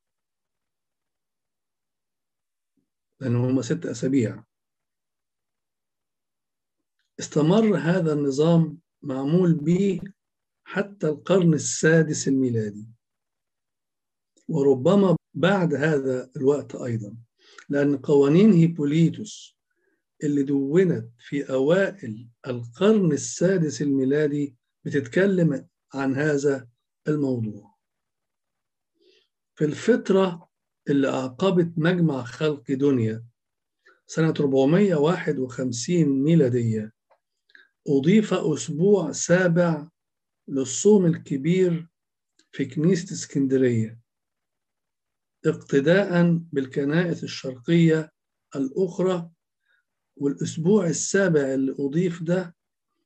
لأن هما ست أسابيع استمر هذا النظام معمول به حتى القرن السادس الميلادي وربما بعد هذا الوقت أيضا لأن قوانين هيبوليتوس اللي دونت في أوائل القرن السادس الميلادي بتتكلم عن هذا الموضوع في الفترة اللي أعقبت مجمع خلق دنيا سنة 451 ميلادية أضيف أسبوع سابع للصوم الكبير في كنيسة اسكندرية اقتداء بالكنائس الشرقية الأخرى والأسبوع السابع اللي أضيف ده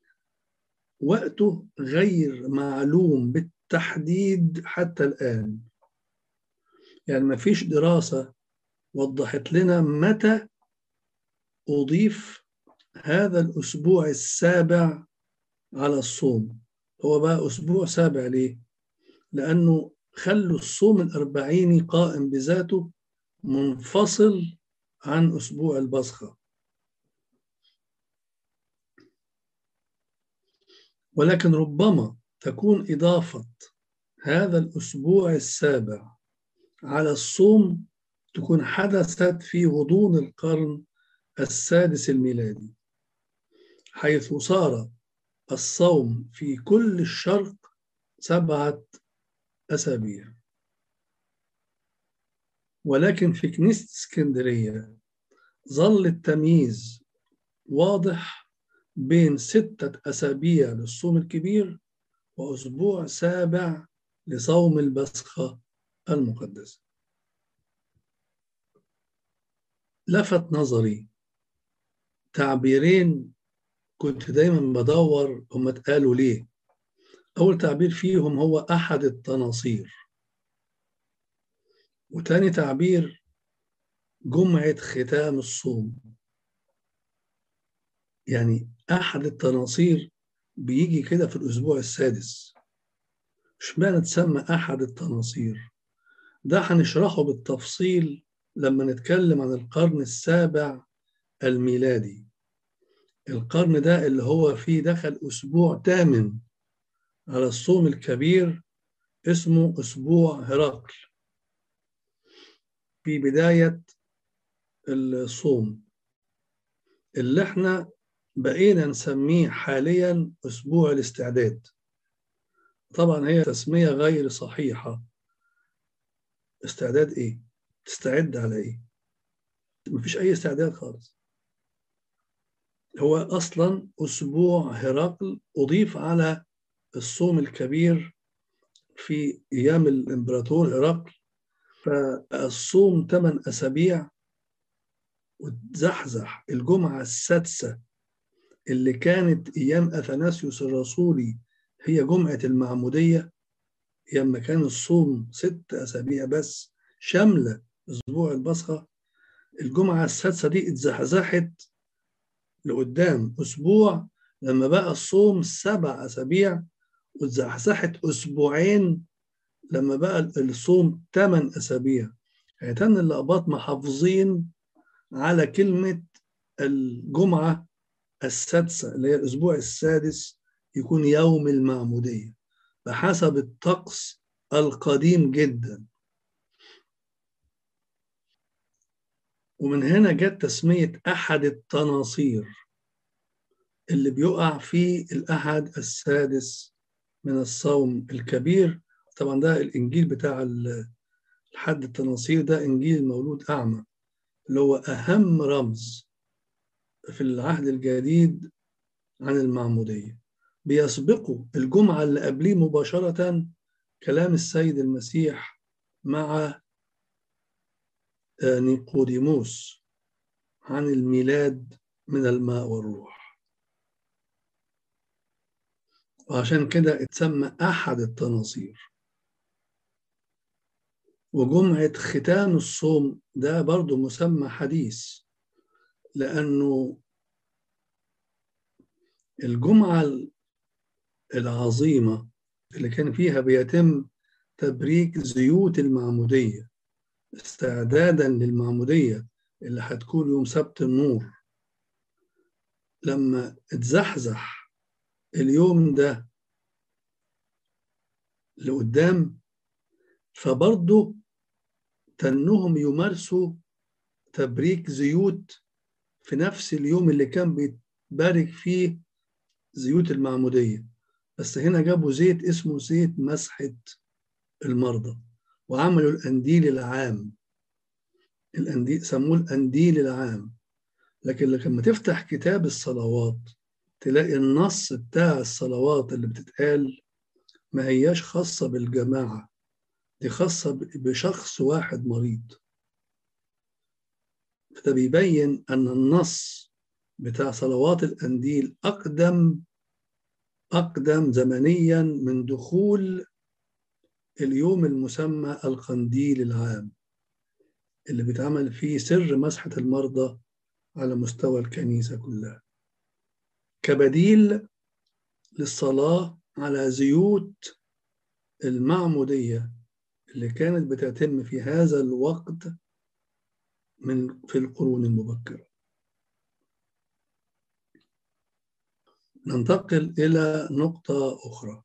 وقته غير معلوم بالتحديد حتى الآن يعني ما فيش دراسة وضحت لنا متى أضيف هذا الأسبوع السابع على الصوم هو بقى أسبوع سابع ليه؟ لأنه خلوا الصوم الأربعيني قائم بذاته منفصل عن أسبوع البصخة ولكن ربما تكون إضافة هذا الأسبوع السابع على الصوم تكون حدثت في غضون القرن السادس الميلادي حيث صار الصوم في كل الشرق سبعة أسابيع ولكن في كنيسة اسكندرية ظل التمييز واضح بين ستة أسابيع للصوم الكبير وأسبوع سابع لصوم البسخة المقدسة لفت نظري تعبيرين كنت دايما بدور هم اتقالوا ليه أول تعبير فيهم هو أحد التناصير وتاني تعبير جمعة ختام الصوم يعني أحد التناصير بيجي كده في الأسبوع السادس اشمعنى تسمى أحد التناصير ده هنشرحه بالتفصيل لما نتكلم عن القرن السابع الميلادي القرن ده اللي هو فيه دخل أسبوع تامن على الصوم الكبير اسمه أسبوع هرقل في بداية الصوم اللي احنا بقينا نسميه حاليا أسبوع الاستعداد طبعا هي تسمية غير صحيحة استعداد ايه؟ تستعد على ايه؟ مفيش أي استعداد خالص هو أصلا أسبوع هرقل أضيف على الصوم الكبير في أيام الإمبراطور هرقل فالصوم ثمان أسابيع وتزحزح الجمعة السادسة اللي كانت أيام أثناسيوس الرسولي هي جمعة المعمودية لما كان الصوم ست أسابيع بس شاملة أسبوع البصخة الجمعة السادسة دي اتزحزحت لقدام أسبوع لما بقى الصوم سبع أسابيع واتزحزحت أسبوعين لما بقى الصوم ثمان أسابيع هيتن اللقبات محافظين على كلمة الجمعة السادسة اللي هي الأسبوع السادس يكون يوم المعمودية بحسب الطقس القديم جدا ومن هنا جت تسمية أحد التناصير اللي بيقع في الأحد السادس من الصوم الكبير طبعا ده الإنجيل بتاع الحد التناصير ده إنجيل المولود أعمى اللي هو أهم رمز في العهد الجديد عن المعمودية بيسبقوا الجمعة اللي قبليه مباشرة كلام السيد المسيح مع نيقوديموس عن الميلاد من الماء والروح وعشان كده اتسمى أحد التناصير وجمعة ختان الصوم ده برضو مسمى حديث لأنه الجمعة العظيمة اللي كان فيها بيتم تبريك زيوت المعمودية استعدادا للمعمودية اللي هتكون يوم سبت النور لما اتزحزح اليوم ده لقدام فبرضه تنهم يمارسوا تبريك زيوت في نفس اليوم اللي كان بيتبارك فيه زيوت المعمودية بس هنا جابوا زيت اسمه زيت مسحة المرضى وعملوا الأنديل العام الأنديل سموه الأنديل العام لكن لما تفتح كتاب الصلوات تلاقي النص بتاع الصلوات اللي بتتقال ما هياش خاصة بالجماعة دي خاصة بشخص واحد مريض فده بيبين أن النص بتاع صلوات الأنديل أقدم أقدم زمنيا من دخول اليوم المسمى القنديل العام اللي بيتعمل فيه سر مسحة المرضى على مستوى الكنيسة كلها كبديل للصلاة على زيوت المعمودية اللي كانت بتتم في هذا الوقت من في القرون المبكرة ننتقل إلى نقطة أخرى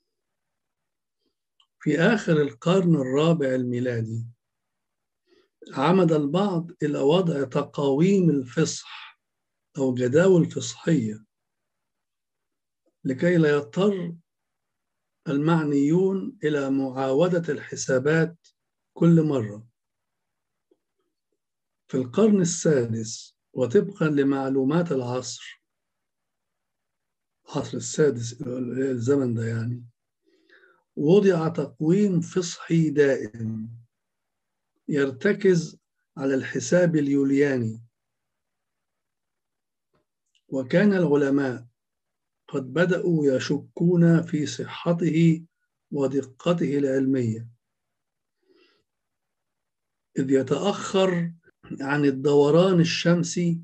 في آخر القرن الرابع الميلادي عمد البعض إلى وضع تقاويم الفصح أو جداول فصحية لكي لا يضطر المعنيون إلى معاودة الحسابات كل مرة في القرن السادس وطبقا لمعلومات العصر العصر السادس الزمن ده يعني وضع تقويم فصحي دائم يرتكز على الحساب اليولياني وكان العلماء قد بدأوا يشكون في صحته ودقته العلمية إذ يتأخر عن الدوران الشمسي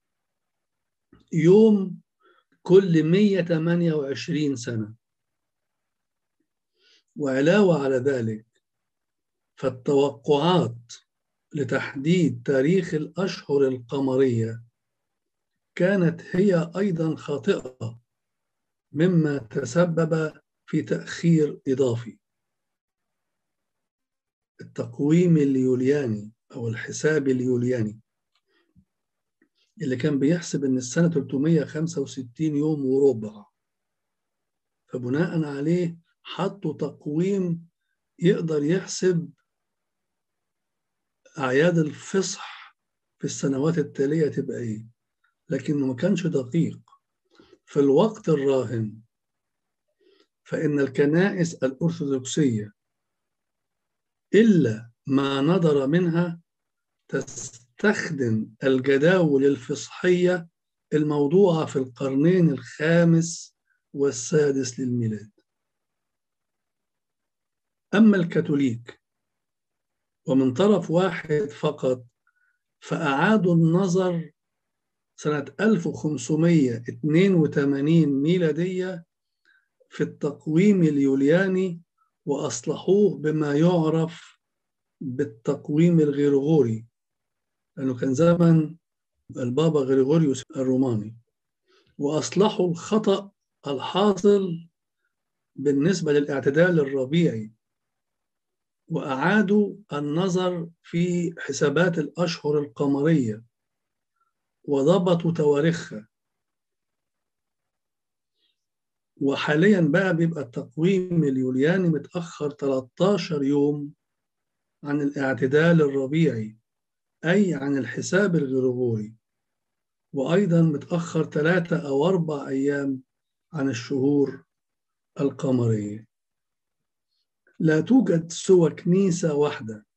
يوم كل 128 سنة وعلاوة على ذلك فالتوقعات لتحديد تاريخ الأشهر القمرية كانت هي أيضا خاطئة مما تسبب في تأخير إضافي التقويم اليولياني أو الحساب اليولياني اللي كان بيحسب إن السنة 365 يوم وربع فبناء عليه حطوا تقويم يقدر يحسب أعياد الفصح في السنوات التالية تبقى إيه لكنه ما كانش دقيق في الوقت الراهن فإن الكنائس الأرثوذكسية إلا ما نظر منها تستخدم الجداول الفصحية الموضوعة في القرنين الخامس والسادس للميلاد أما الكاثوليك ومن طرف واحد فقط فأعادوا النظر سنة 1582 ميلادية في التقويم اليولياني وأصلحوه بما يعرف بالتقويم الغريغوري لأنه كان زمن البابا غريغوريوس الروماني وأصلحوا الخطأ الحاصل بالنسبة للاعتدال الربيعي وأعادوا النظر في حسابات الأشهر القمرية وضبطوا تواريخها وحاليا بقى بيبقى التقويم اليولياني متأخر 13 يوم عن الاعتدال الربيعي أي عن الحساب الغريغوري وأيضا متأخر ثلاثة أو أربع أيام عن الشهور القمرية لا توجد سوى كنيسة واحدة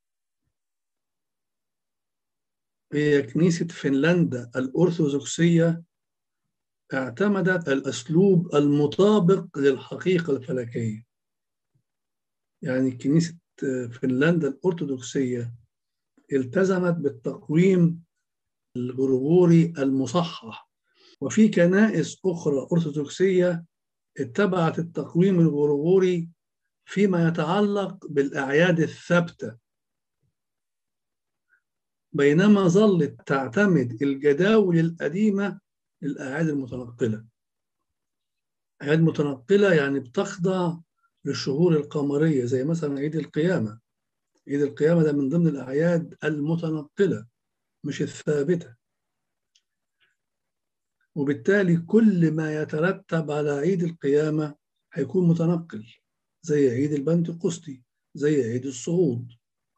هي كنيسة فنلندا الأرثوذكسية اعتمدت الأسلوب المطابق للحقيقة الفلكية يعني كنيسة فنلندا الأرثوذكسية التزمت بالتقويم الغرغوري المصحح وفي كنائس أخرى أرثوذكسية اتبعت التقويم الغرغوري فيما يتعلق بالأعياد الثابتة بينما ظلت تعتمد الجداول القديمة للأعياد المتنقلة أعياد متنقلة يعني بتخضع للشهور القمرية زي مثلا عيد القيامة عيد القيامة ده من ضمن الأعياد المتنقلة مش الثابتة وبالتالي كل ما يترتب على عيد القيامة هيكون متنقل زي عيد البنتقسطي زي عيد الصعود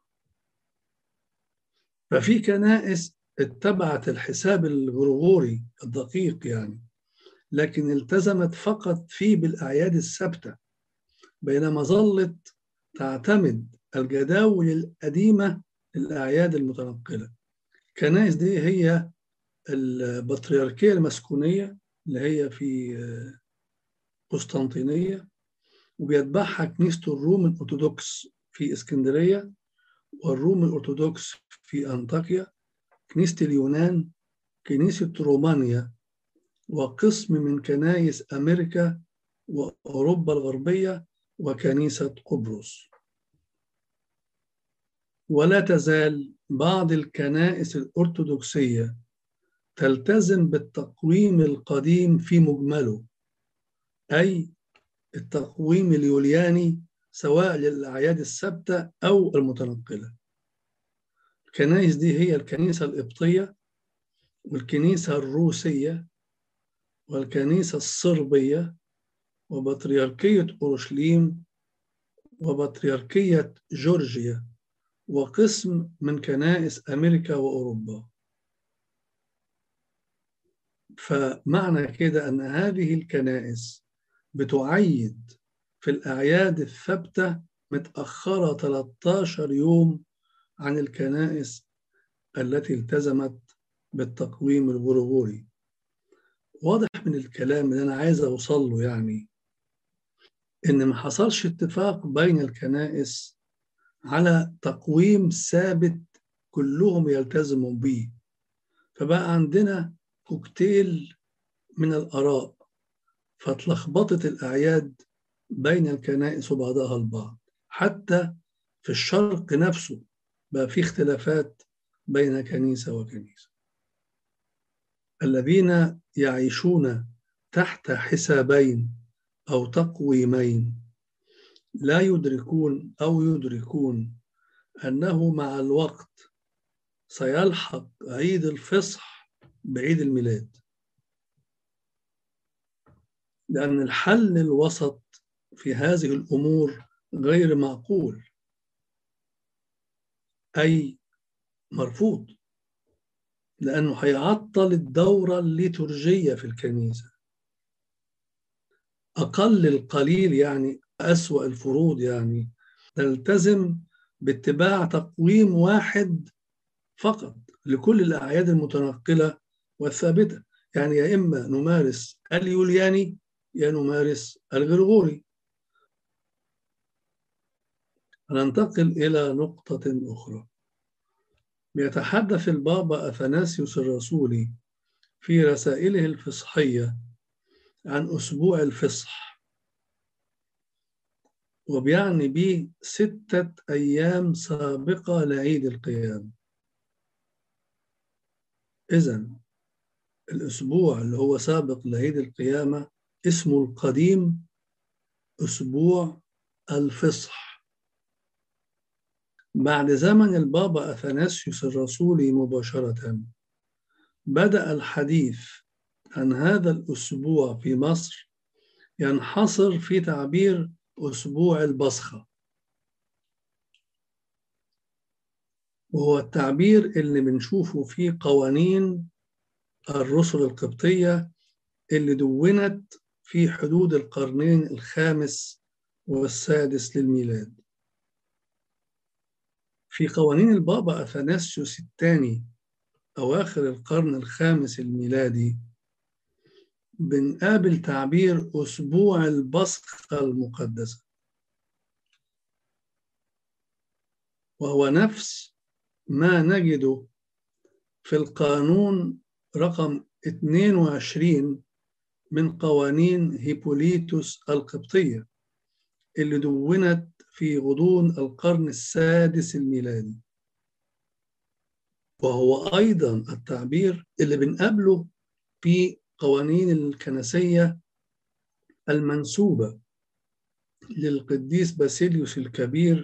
ففي كنائس اتبعت الحساب الغرغوري الدقيق يعني لكن التزمت فقط فيه بالأعياد الثابتة بينما ظلت تعتمد الجداول القديمة للأعياد المتنقلة الكنائس دي هي البطريركية المسكونية اللي هي في قسطنطينية وبيتبعها كنيسة الروم الأرثوذكس في اسكندرية والروم الأرثوذكس في أنطاكيا كنيسة اليونان كنيسة رومانيا وقسم من كنايس أمريكا وأوروبا الغربية وكنيسة قبرص ولا تزال بعض الكنائس الأرثوذكسية تلتزم بالتقويم القديم في مجمله أي التقويم اليولياني سواء للأعياد الثابتة أو المتنقلة الكنائس دي هي الكنيسة القبطية والكنيسة الروسية والكنيسة الصربية وبطريركية أورشليم وبطريركية جورجيا وقسم من كنائس أمريكا وأوروبا فمعنى كده أن هذه الكنائس بتعيد في الأعياد الثابتة متأخرة 13 يوم عن الكنائس التي التزمت بالتقويم الغرغوري واضح من الكلام اللي أنا عايز أوصل له يعني إن ما حصلش اتفاق بين الكنائس على تقويم ثابت كلهم يلتزموا به فبقى عندنا كوكتيل من الآراء فاتلخبطت الأعياد بين الكنائس وبعضها البعض حتى في الشرق نفسه بقى في اختلافات بين كنيسة وكنيسة الذين يعيشون تحت حسابين أو تقويمين لا يدركون أو يدركون أنه مع الوقت سيلحق عيد الفصح بعيد الميلاد لأن الحل الوسط في هذه الأمور غير معقول أي مرفوض لأنه هيعطل الدورة الليتورجية في الكنيسة أقل القليل يعني أسوأ الفروض يعني نلتزم باتباع تقويم واحد فقط لكل الأعياد المتنقلة والثابتة يعني يا إما نمارس اليولياني يا نمارس الغرغوري ننتقل إلى نقطة أخرى بيتحدث البابا أثناسيوس الرسولي في رسائله الفصحية عن أسبوع الفصح وبيعني به ستة أيام سابقة لعيد القيامة إذا الأسبوع اللي هو سابق لعيد القيامة اسمه القديم أسبوع الفصح بعد زمن البابا أثناسيوس الرسولي مباشرة بدأ الحديث عن هذا الأسبوع في مصر ينحصر في تعبير أسبوع البصخة وهو التعبير اللي بنشوفه في قوانين الرسل القبطية اللي دونت في حدود القرنين الخامس والسادس للميلاد في قوانين البابا أثناسيوس الثاني أواخر القرن الخامس الميلادي بنقابل تعبير أسبوع البصخة المقدسة وهو نفس ما نجده في القانون رقم 22 من قوانين هيبوليتوس القبطية اللي دونت في غضون القرن السادس الميلادي وهو أيضا التعبير اللي بنقابله في قوانين الكنسية المنسوبة للقديس باسيليوس الكبير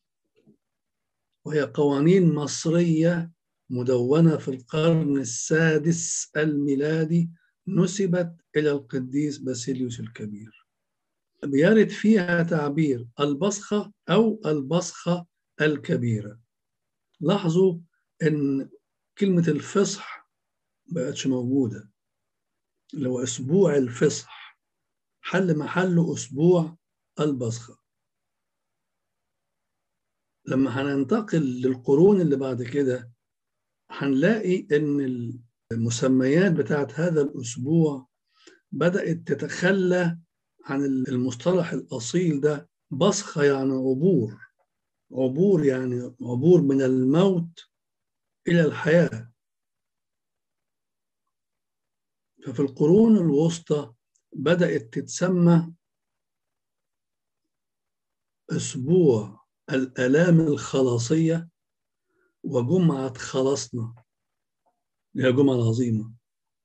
وهي قوانين مصرية مدونة في القرن السادس الميلادي نسبت إلى القديس باسيليوس الكبير بيرد فيها تعبير البصخة أو البصخة الكبيرة لاحظوا أن كلمة الفصح بقتش موجودة اللي هو أسبوع الفصح حل محله أسبوع البصخة لما هننتقل للقرون اللي بعد كده هنلاقي ان المسميات بتاعت هذا الاسبوع بدات تتخلى عن المصطلح الاصيل ده بصخه يعني عبور عبور يعني عبور من الموت الى الحياه ففي القرون الوسطى بدات تتسمى اسبوع الالام الخلاصيه وجمعة خلصنا هي جمعة عظيمة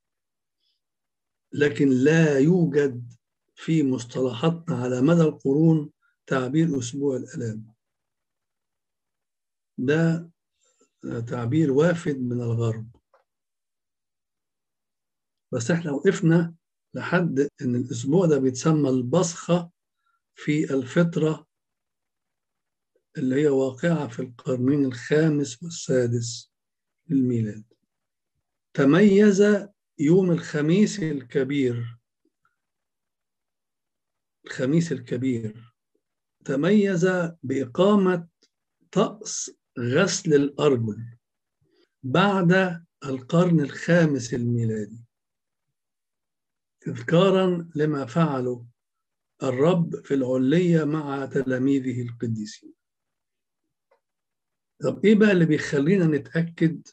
لكن لا يوجد في مصطلحاتنا على مدى القرون تعبير أسبوع الألام ده تعبير وافد من الغرب بس احنا وقفنا لحد ان الاسبوع ده بيتسمى البصخه في الفتره اللي هي واقعة في القرنين الخامس والسادس للميلاد تميز يوم الخميس الكبير الخميس الكبير تميز بإقامة طقس غسل الأرجل بعد القرن الخامس الميلادي تذكارا لما فعله الرب في العلية مع تلاميذه القديسين طب ايه بقى اللي بيخلينا نتاكد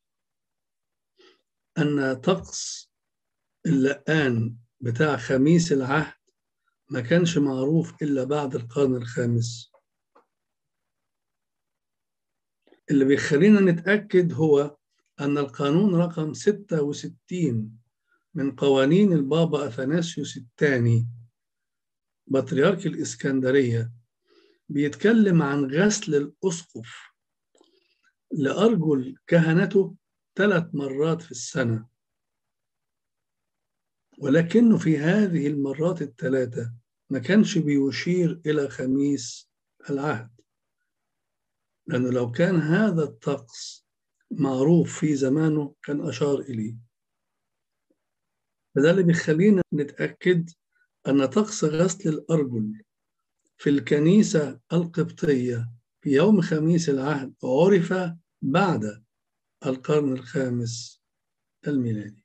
ان طقس اللقان بتاع خميس العهد ما كانش معروف الا بعد القرن الخامس اللي بيخلينا نتأكد هو أن القانون رقم 66 من قوانين البابا أثناسيوس الثاني بطريرك الإسكندرية بيتكلم عن غسل الأسقف لأرجل كهنته ثلاث مرات في السنة ولكنه في هذه المرات الثلاثة ما كانش بيشير إلى خميس العهد لأنه لو كان هذا الطقس معروف في زمانه كان أشار إليه فده اللي بيخلينا نتأكد أن طقس غسل الأرجل في الكنيسة القبطية في يوم خميس العهد عرف بعد القرن الخامس الميلادي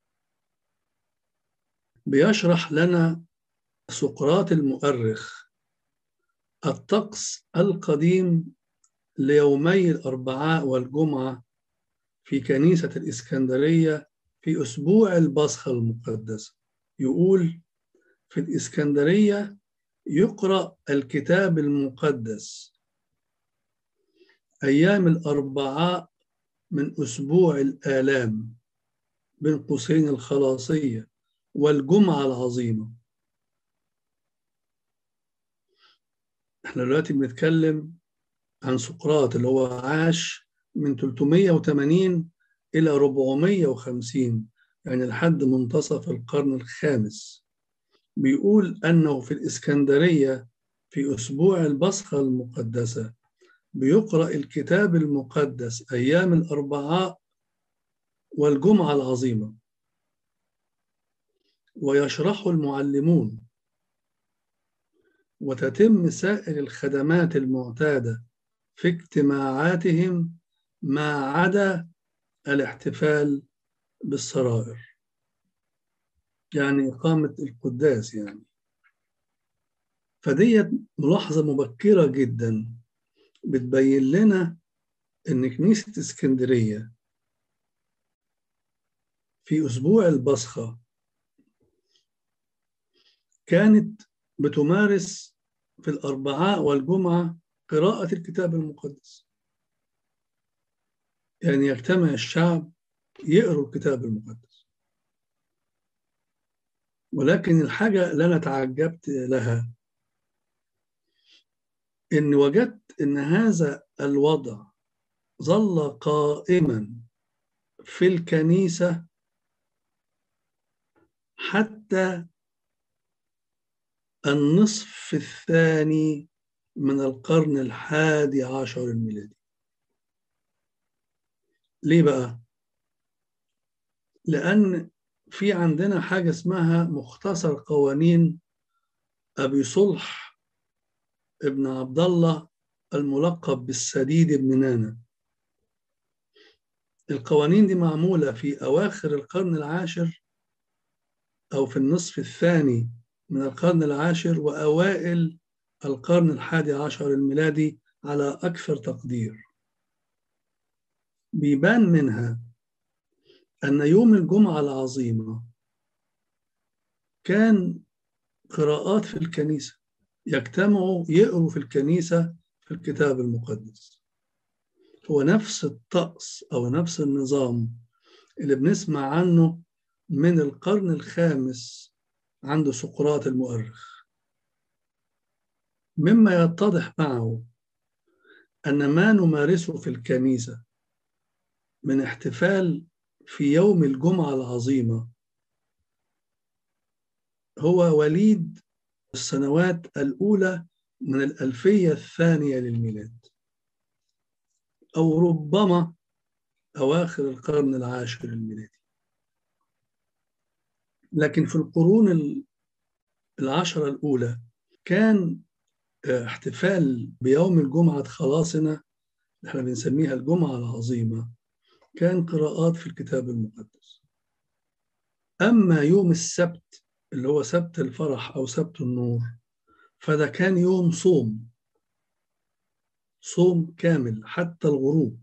بيشرح لنا سقراط المؤرخ الطقس القديم ليومي الأربعاء والجمعة في كنيسة الإسكندرية في أسبوع البصخة المقدسة يقول في الإسكندرية يقرأ الكتاب المقدس أيام الأربعاء من أسبوع الآلام بين قوسين الخلاصية والجمعة العظيمة احنا دلوقتي بنتكلم عن سقراط اللي هو عاش من 380 إلى 450 يعني لحد منتصف القرن الخامس بيقول أنه في الإسكندرية في أسبوع البصخة المقدسة بيقرأ الكتاب المقدس أيام الأربعاء والجمعة العظيمة ويشرحه المعلمون وتتم سائر الخدمات المعتادة في اجتماعاتهم ما عدا الاحتفال بالسرائر يعني إقامة القداس يعني فديت ملاحظة مبكرة جدا بتبين لنا إن كنيسة اسكندرية في أسبوع البصخة كانت بتمارس في الأربعاء والجمعة قراءة الكتاب المقدس يعني يجتمع الشعب يقروا الكتاب المقدس ولكن الحاجة اللي أنا تعجبت لها إن وجدت إن هذا الوضع ظل قائما في الكنيسة حتى النصف الثاني من القرن الحادي عشر الميلادي ليه بقى؟ لأن في عندنا حاجة اسمها مختصر قوانين أبي صلح ابن عبد الله الملقب بالسديد بن نانا القوانين دي معمولة في أواخر القرن العاشر أو في النصف الثاني من القرن العاشر وأوائل القرن الحادي عشر الميلادي على أكثر تقدير بيبان منها أن يوم الجمعة العظيمة كان قراءات في الكنيسة يجتمعوا يقروا في الكنيسة في الكتاب المقدس هو نفس الطقس أو نفس النظام اللي بنسمع عنه من القرن الخامس عند سقراط المؤرخ مما يتضح معه أن ما نمارسه في الكنيسة من احتفال في يوم الجمعة العظيمة هو وليد السنوات الأولى من الألفية الثانية للميلاد أو ربما أواخر القرن العاشر الميلادي لكن في القرون العشرة الأولى كان احتفال بيوم الجمعة خلاصنا احنا بنسميها الجمعة العظيمة كان قراءات في الكتاب المقدس أما يوم السبت اللي هو سبت الفرح أو سبت النور فده كان يوم صوم صوم كامل حتى الغروب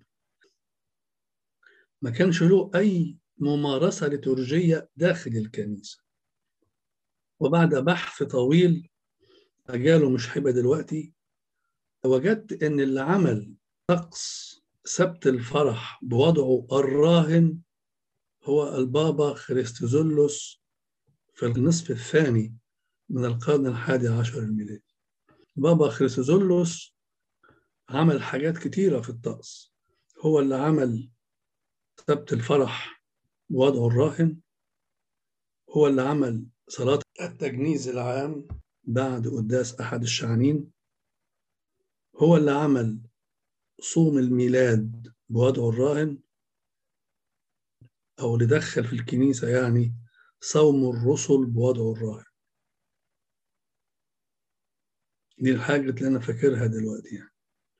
ما كانش له أي ممارسة لتورجية داخل الكنيسة وبعد بحث طويل أجاله مش حبة دلوقتي وجدت إن اللي عمل طقس سبت الفرح بوضعه الراهن هو البابا خريستوزولوس في النصف الثاني من القرن الحادي عشر الميلادي بابا خريستوزولوس عمل حاجات كتيرة في الطقس هو اللي عمل سبت الفرح بوضعه الراهن هو اللي عمل صلاة التجنيز العام بعد قداس أحد الشعانين هو اللي عمل صوم الميلاد بوضعه الراهن أو اللي دخل في الكنيسة يعني صوم الرسل بوضعه الراهن دي الحاجة اللي أنا فاكرها دلوقتي يعني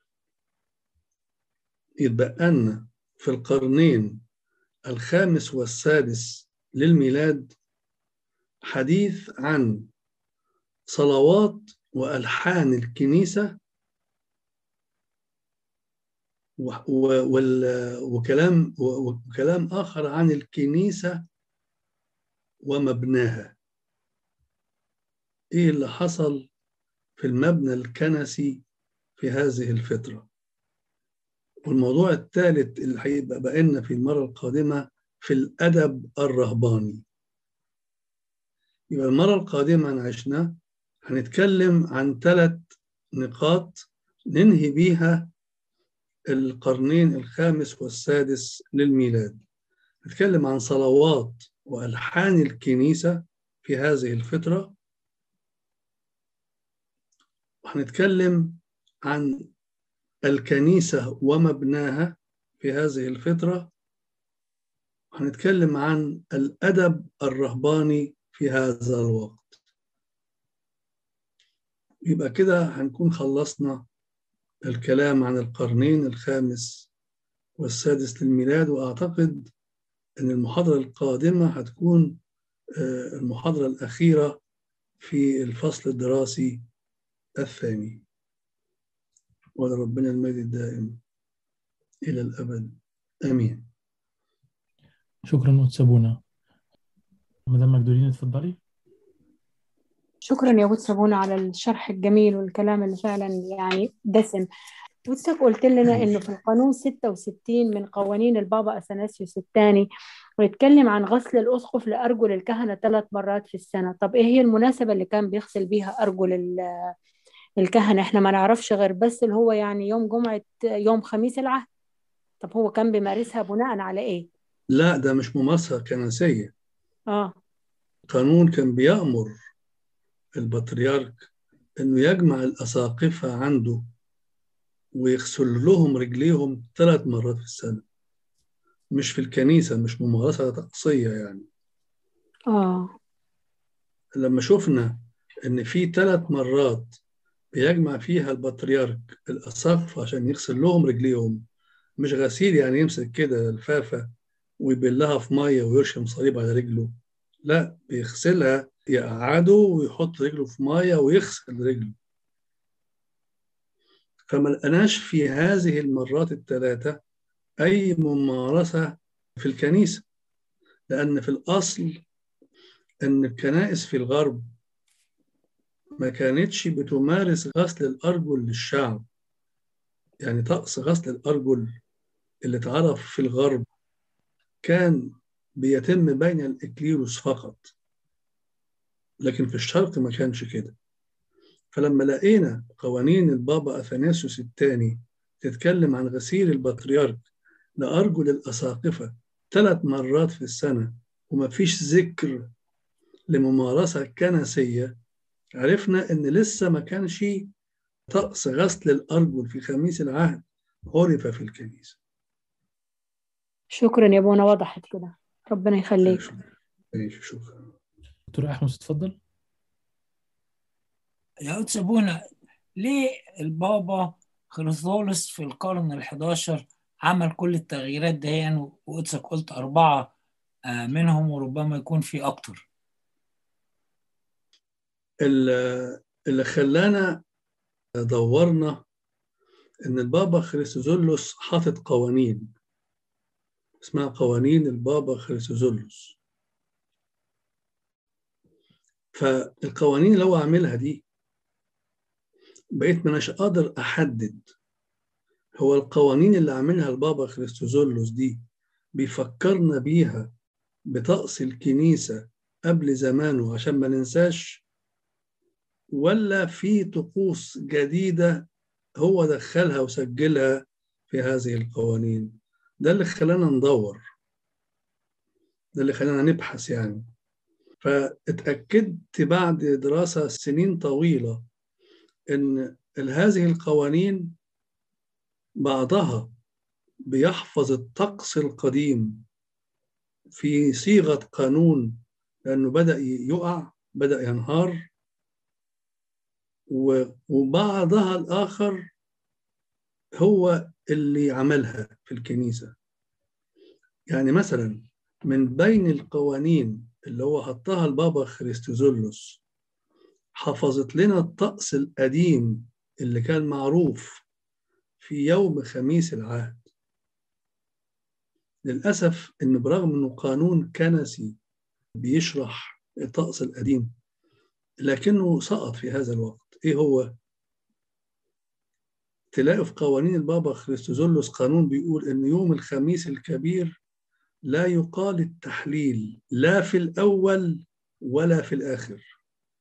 يتبقى لنا في القرنين الخامس والسادس للميلاد حديث عن صلوات وألحان الكنيسة وكلام وكلام آخر عن الكنيسة ومبناها إيه اللي حصل في المبنى الكنسي في هذه الفترة والموضوع الثالث اللي هيبقى بقينا في المرة القادمة في الأدب الرهباني يبقى المرة القادمة نعيشنا هنتكلم عن ثلاث نقاط ننهي بيها القرنين الخامس والسادس للميلاد نتكلم عن صلوات وألحان الكنيسة في هذه الفترة وهنتكلم عن الكنيسة ومبناها في هذه الفترة هنتكلم عن الأدب الرهباني في هذا الوقت يبقى كده هنكون خلصنا الكلام عن القرنين الخامس والسادس للميلاد وأعتقد أن المحاضرة القادمة هتكون المحاضرة الأخيرة في الفصل الدراسي الثاني ولربنا المجد الدائم إلى الأبد آمين شكرا وتسابونا مدام مجدولين اتفضلي شكرا يا ود سابونا على الشرح الجميل والكلام اللي فعلا يعني دسم وتسك قلت لنا انه في القانون 66 من قوانين البابا اثناسيوس الثاني ويتكلم عن غسل الاسقف لارجل الكهنه ثلاث مرات في السنه طب ايه هي المناسبه اللي كان بيغسل بيها ارجل الكهنه احنا ما نعرفش غير بس اللي هو يعني يوم جمعه يوم خميس العهد طب هو كان بيمارسها بناء على ايه لا ده مش ممارسة كنسية اه قانون كان بيأمر البطريرك انه يجمع الاساقفه عنده ويغسل لهم رجليهم ثلاث مرات في السنه مش في الكنيسه مش ممارسه طقسيه يعني اه لما شفنا ان في ثلاث مرات بيجمع فيها البطريرك الاساقفه عشان يغسل لهم رجليهم مش غسيل يعني يمسك كده الفافه ويبلها في ميه ويرشم صليب على رجله لا بيغسلها يقعده ويحط رجله في ميه ويغسل رجله فما لقناش في هذه المرات الثلاثة أي ممارسة في الكنيسة لأن في الأصل أن الكنائس في الغرب ما كانتش بتمارس غسل الأرجل للشعب يعني طقس غسل الأرجل اللي اتعرف في الغرب كان بيتم بين الإكليروس فقط لكن في الشرق ما كانش كده فلما لقينا قوانين البابا أثناسيوس الثاني تتكلم عن غسيل البطريرك لأرجل الأساقفة ثلاث مرات في السنة وما فيش ذكر لممارسة كنسية عرفنا إن لسه ما كانش طقس غسل الأرجل في خميس العهد عرف في الكنيسة شكرا يا ابونا وضحت كده ربنا يخليك شكرا دكتور احمد اتفضل يا تسابونا ليه البابا خريستولس في القرن ال11 عمل كل التغييرات دي يعني وقدسك قلت أربعة منهم وربما يكون في أكتر اللي خلانا دورنا إن البابا خريستوزولوس حاطط قوانين اسمها قوانين البابا خريستوزولوس فالقوانين اللي هو عاملها دي بقيت مناش قادر أحدد هو القوانين اللي عاملها البابا خريستوزولوس دي بيفكرنا بيها بطقس الكنيسة قبل زمانه عشان ما ننساش ولا في طقوس جديدة هو دخلها وسجلها في هذه القوانين ده اللي خلانا ندور ده اللي خلانا نبحث يعني فاتأكدت بعد دراسة سنين طويلة إن هذه القوانين بعضها بيحفظ الطقس القديم في صيغة قانون لأنه بدأ يقع بدأ ينهار وبعضها الآخر هو اللي عملها في الكنيسة يعني مثلا من بين القوانين اللي هو حطها البابا خريستوزولوس حفظت لنا الطقس القديم اللي كان معروف في يوم خميس العهد للأسف إن برغم إنه قانون كنسي بيشرح الطقس القديم لكنه سقط في هذا الوقت إيه هو؟ تلاقوا في قوانين البابا خريستوزولوس قانون بيقول إن يوم الخميس الكبير لا يقال التحليل لا في الأول ولا في الآخر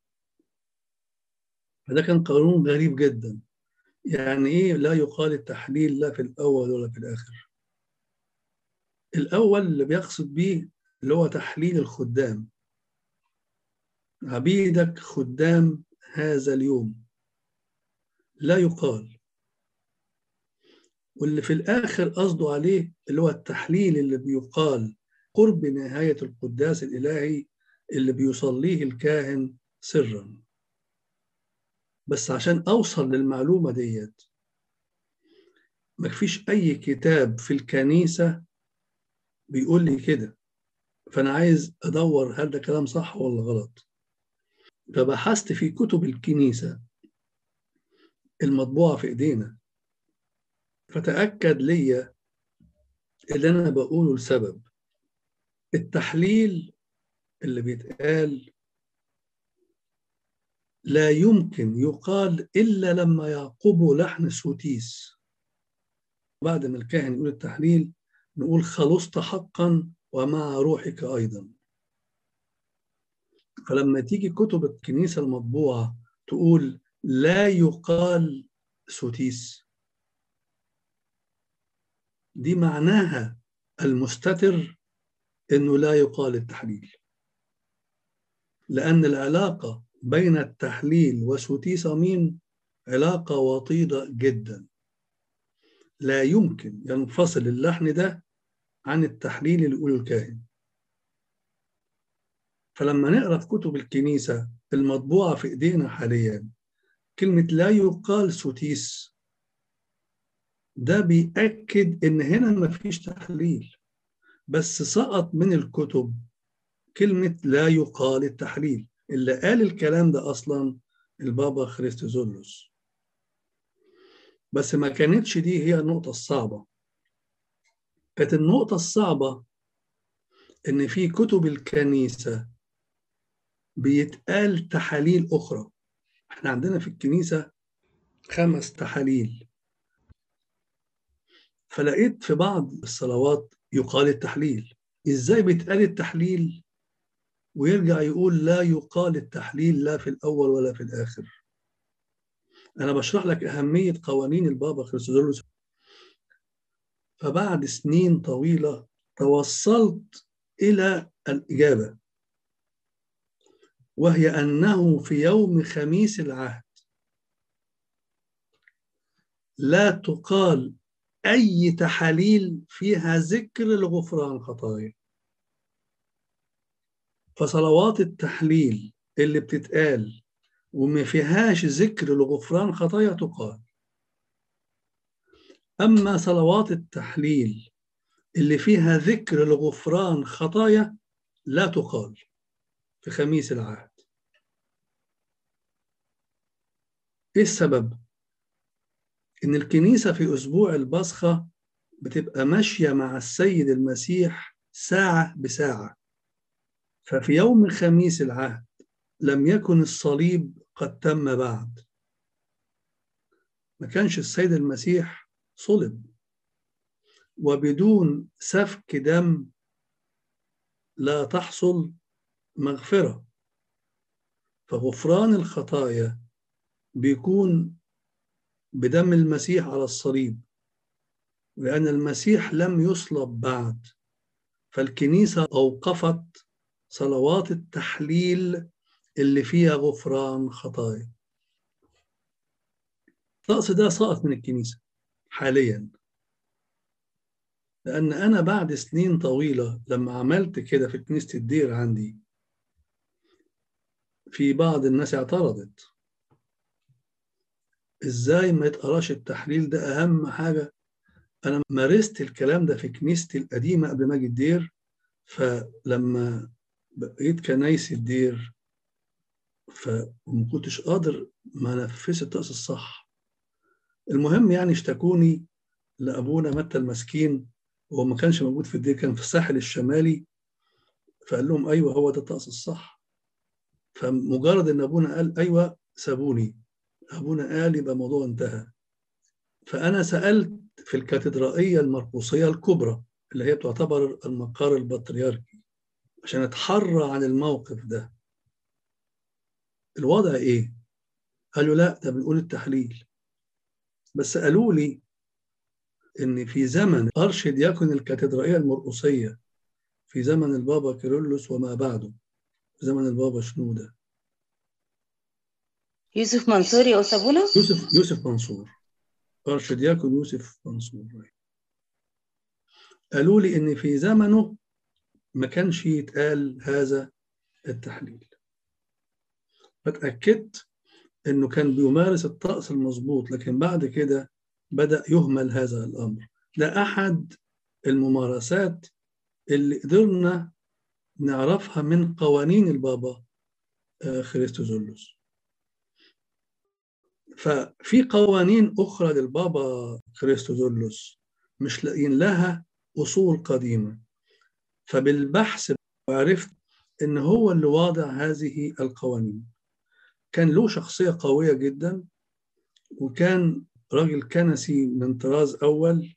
فده كان قانون غريب جدا يعني إيه لا يقال التحليل لا في الأول ولا في الآخر الأول اللي بيقصد بيه اللي هو تحليل الخدام عبيدك خدام هذا اليوم لا يقال واللي في الآخر قصده عليه اللي هو التحليل اللي بيقال قرب نهاية القداس الإلهي اللي بيصليه الكاهن سرا بس عشان أوصل للمعلومة ديت مفيش أي كتاب في الكنيسة بيقول لي كده فأنا عايز أدور هل ده كلام صح ولا غلط فبحثت في كتب الكنيسة المطبوعة في إيدينا فتأكد ليا اللي أنا بقوله لسبب التحليل اللي بيتقال لا يمكن يقال إلا لما يعقبه لحن سوتيس بعد ما الكاهن يقول التحليل نقول خلصت حقا ومع روحك أيضا فلما تيجي كتب الكنيسة المطبوعة تقول لا يقال سوتيس دي معناها المستتر انه لا يقال التحليل لان العلاقه بين التحليل وسوتيس امين علاقه وطيده جدا لا يمكن ينفصل اللحن ده عن التحليل اللي يقوله الكاهن فلما نقرا في كتب الكنيسه المطبوعه في ايدينا حاليا كلمه لا يقال سوتيس ده بيأكد إن هنا مفيش تحليل بس سقط من الكتب كلمة لا يقال التحليل اللي قال الكلام ده أصلا البابا خريستوزولوس بس ما كانتش دي هي النقطة الصعبة كانت النقطة الصعبة إن في كتب الكنيسة بيتقال تحاليل أخرى احنا عندنا في الكنيسة خمس تحاليل فلقيت في بعض الصلوات يقال التحليل ازاي بيتقال التحليل ويرجع يقول لا يقال التحليل لا في الاول ولا في الاخر انا بشرح لك اهميه قوانين البابا خريستوزولوس فبعد سنين طويله توصلت الى الاجابه وهي انه في يوم خميس العهد لا تقال أي تحاليل فيها ذكر لغفران خطايا فصلوات التحليل اللي بتتقال وما فيهاش ذكر لغفران خطايا تقال أما صلوات التحليل اللي فيها ذكر لغفران خطايا لا تقال في خميس العهد إيه السبب؟ إن الكنيسة في أسبوع البصخة بتبقى ماشية مع السيد المسيح ساعة بساعة ففي يوم خميس العهد لم يكن الصليب قد تم بعد ما كانش السيد المسيح صلب وبدون سفك دم لا تحصل مغفرة فغفران الخطايا بيكون بدم المسيح على الصليب لأن المسيح لم يصلب بعد فالكنيسة أوقفت صلوات التحليل اللي فيها غفران خطايا الطقس ده سقط من الكنيسة حاليا لأن أنا بعد سنين طويلة لما عملت كده في كنيسة الدير عندي في بعض الناس اعترضت إزاي ما يتقراش التحليل ده أهم حاجة أنا مارست الكلام ده في كنيستي القديمة قبل ما أجي الدير فلما بقيت كنايس الدير فما كنتش قادر ما نفذت الطقس الصح المهم يعني اشتكوني لأبونا متى المسكين وهو ما كانش موجود في الدير كان في الساحل الشمالي فقال لهم أيوه هو ده الطقس الصح فمجرد إن أبونا قال أيوه سابوني أبونا قال يبقى الموضوع انتهى فأنا سألت في الكاتدرائية المرقوسية الكبرى اللي هي تعتبر المقار البطريركي عشان اتحرى عن الموقف ده الوضع ايه؟ قالوا لا ده بنقول التحليل بس قالوا لي ان في زمن ارشد يكن الكاتدرائيه المرقصيه في زمن البابا كيرلس وما بعده في زمن البابا شنوده يوسف منصور يا أستاذ يوسف يوسف منصور ارشد يكن يوسف منصور قالوا لي ان في زمنه ما كانش يتقال هذا التحليل فتأكدت انه كان بيمارس الطقس المظبوط لكن بعد كده بدأ يهمل هذا الأمر ده أحد الممارسات اللي قدرنا نعرفها من قوانين البابا خريستوزولوس ففي قوانين أخرى للبابا خريستوزولوس مش لاقيين لها أصول قديمة فبالبحث عرفت إن هو اللي واضع هذه القوانين كان له شخصية قوية جدا وكان راجل كنسي من طراز أول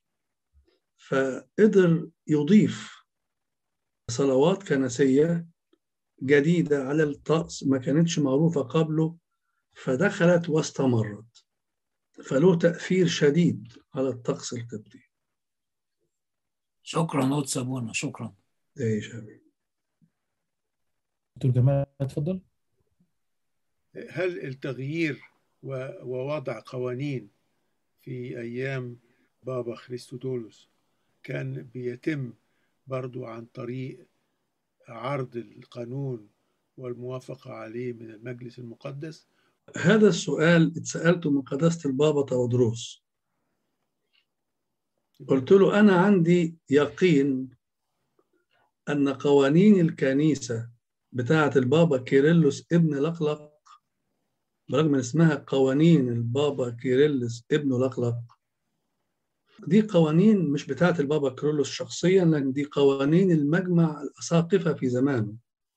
فقدر يضيف صلوات كنسية جديدة على الطقس ما كانتش معروفة قبله فدخلت واستمرت فله تأثير شديد على الطقس القبطي شكرا نوت سابونا شكرا ايه شباب دكتور جمال اتفضل هل التغيير ووضع قوانين في أيام بابا خريستودولوس كان بيتم برضو عن طريق عرض القانون والموافقة عليه من المجلس المقدس هذا السؤال اتسألته من قداسة البابا تودروس قلت له أنا عندي يقين أن قوانين الكنيسة بتاعة البابا كيرلس ابن لقلق برغم ان اسمها قوانين البابا كيرلس ابن لقلق دي قوانين مش بتاعة البابا كيرلس شخصيا لكن دي قوانين المجمع الأساقفة في زمانه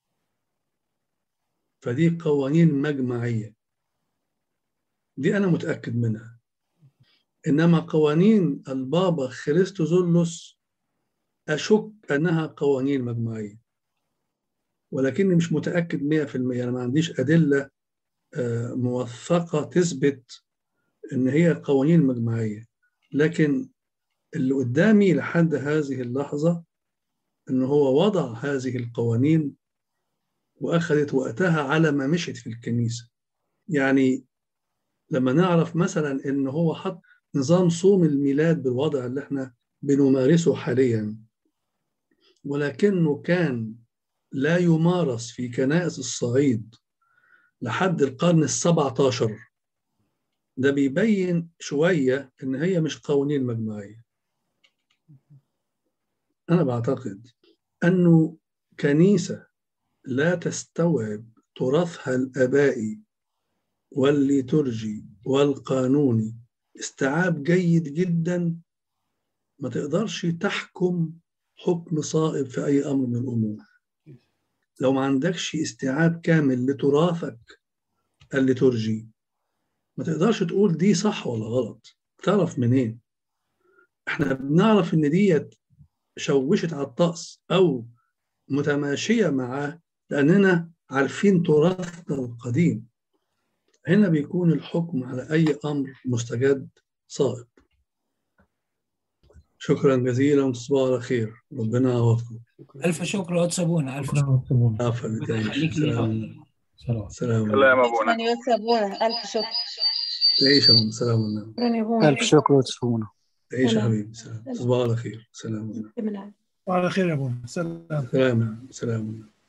فدي قوانين مجمعية دي أنا متأكد منها إنما قوانين البابا خريستوزولوس أشك أنها قوانين مجمعية ولكني مش متأكد 100% أنا ما عنديش أدلة موثقة تثبت إن هي قوانين مجمعية لكن اللي قدامي لحد هذه اللحظة إن هو وضع هذه القوانين وأخذت وقتها على ما مشت في الكنيسة يعني لما نعرف مثلا إن هو حط نظام صوم الميلاد بالوضع اللي احنا بنمارسه حاليا ولكنه كان لا يمارس في كنائس الصعيد لحد القرن السبعة عشر ده بيبين شوية إن هي مش قوانين مجمعية أنا بعتقد أنه كنيسة لا تستوعب تراثها الآبائي والليتورجي والقانوني استيعاب جيد جدا ما تقدرش تحكم حكم صائب في أي أمر من الأمور لو ما عندكش استيعاب كامل لتراثك الليتورجي ما تقدرش تقول دي صح ولا غلط تعرف منين احنا بنعرف ان ديت شوشت على الطقس او متماشيه معاه لاننا عارفين تراثنا القديم هنا بيكون الحكم على اي امر مستجد صائب شكرا جزيلا وتصبحوا على خير ربنا يعوضكم الف شكر يا سابونا الف شكرا شكر وتسابونا عفوا ربنا تعيش يخليك لينا سلام سلام سلام سلام ابونا شكرا يا سابونا ألف شكر تعيش يا ماما سلام عليكم شكرا يا ابونا ألف شكر وتسفونا تعيش يا سلام. حبيبي سلام تصبحوا على خير سلام من العالم. وعلى خير يا ابونا سلام سلام سلام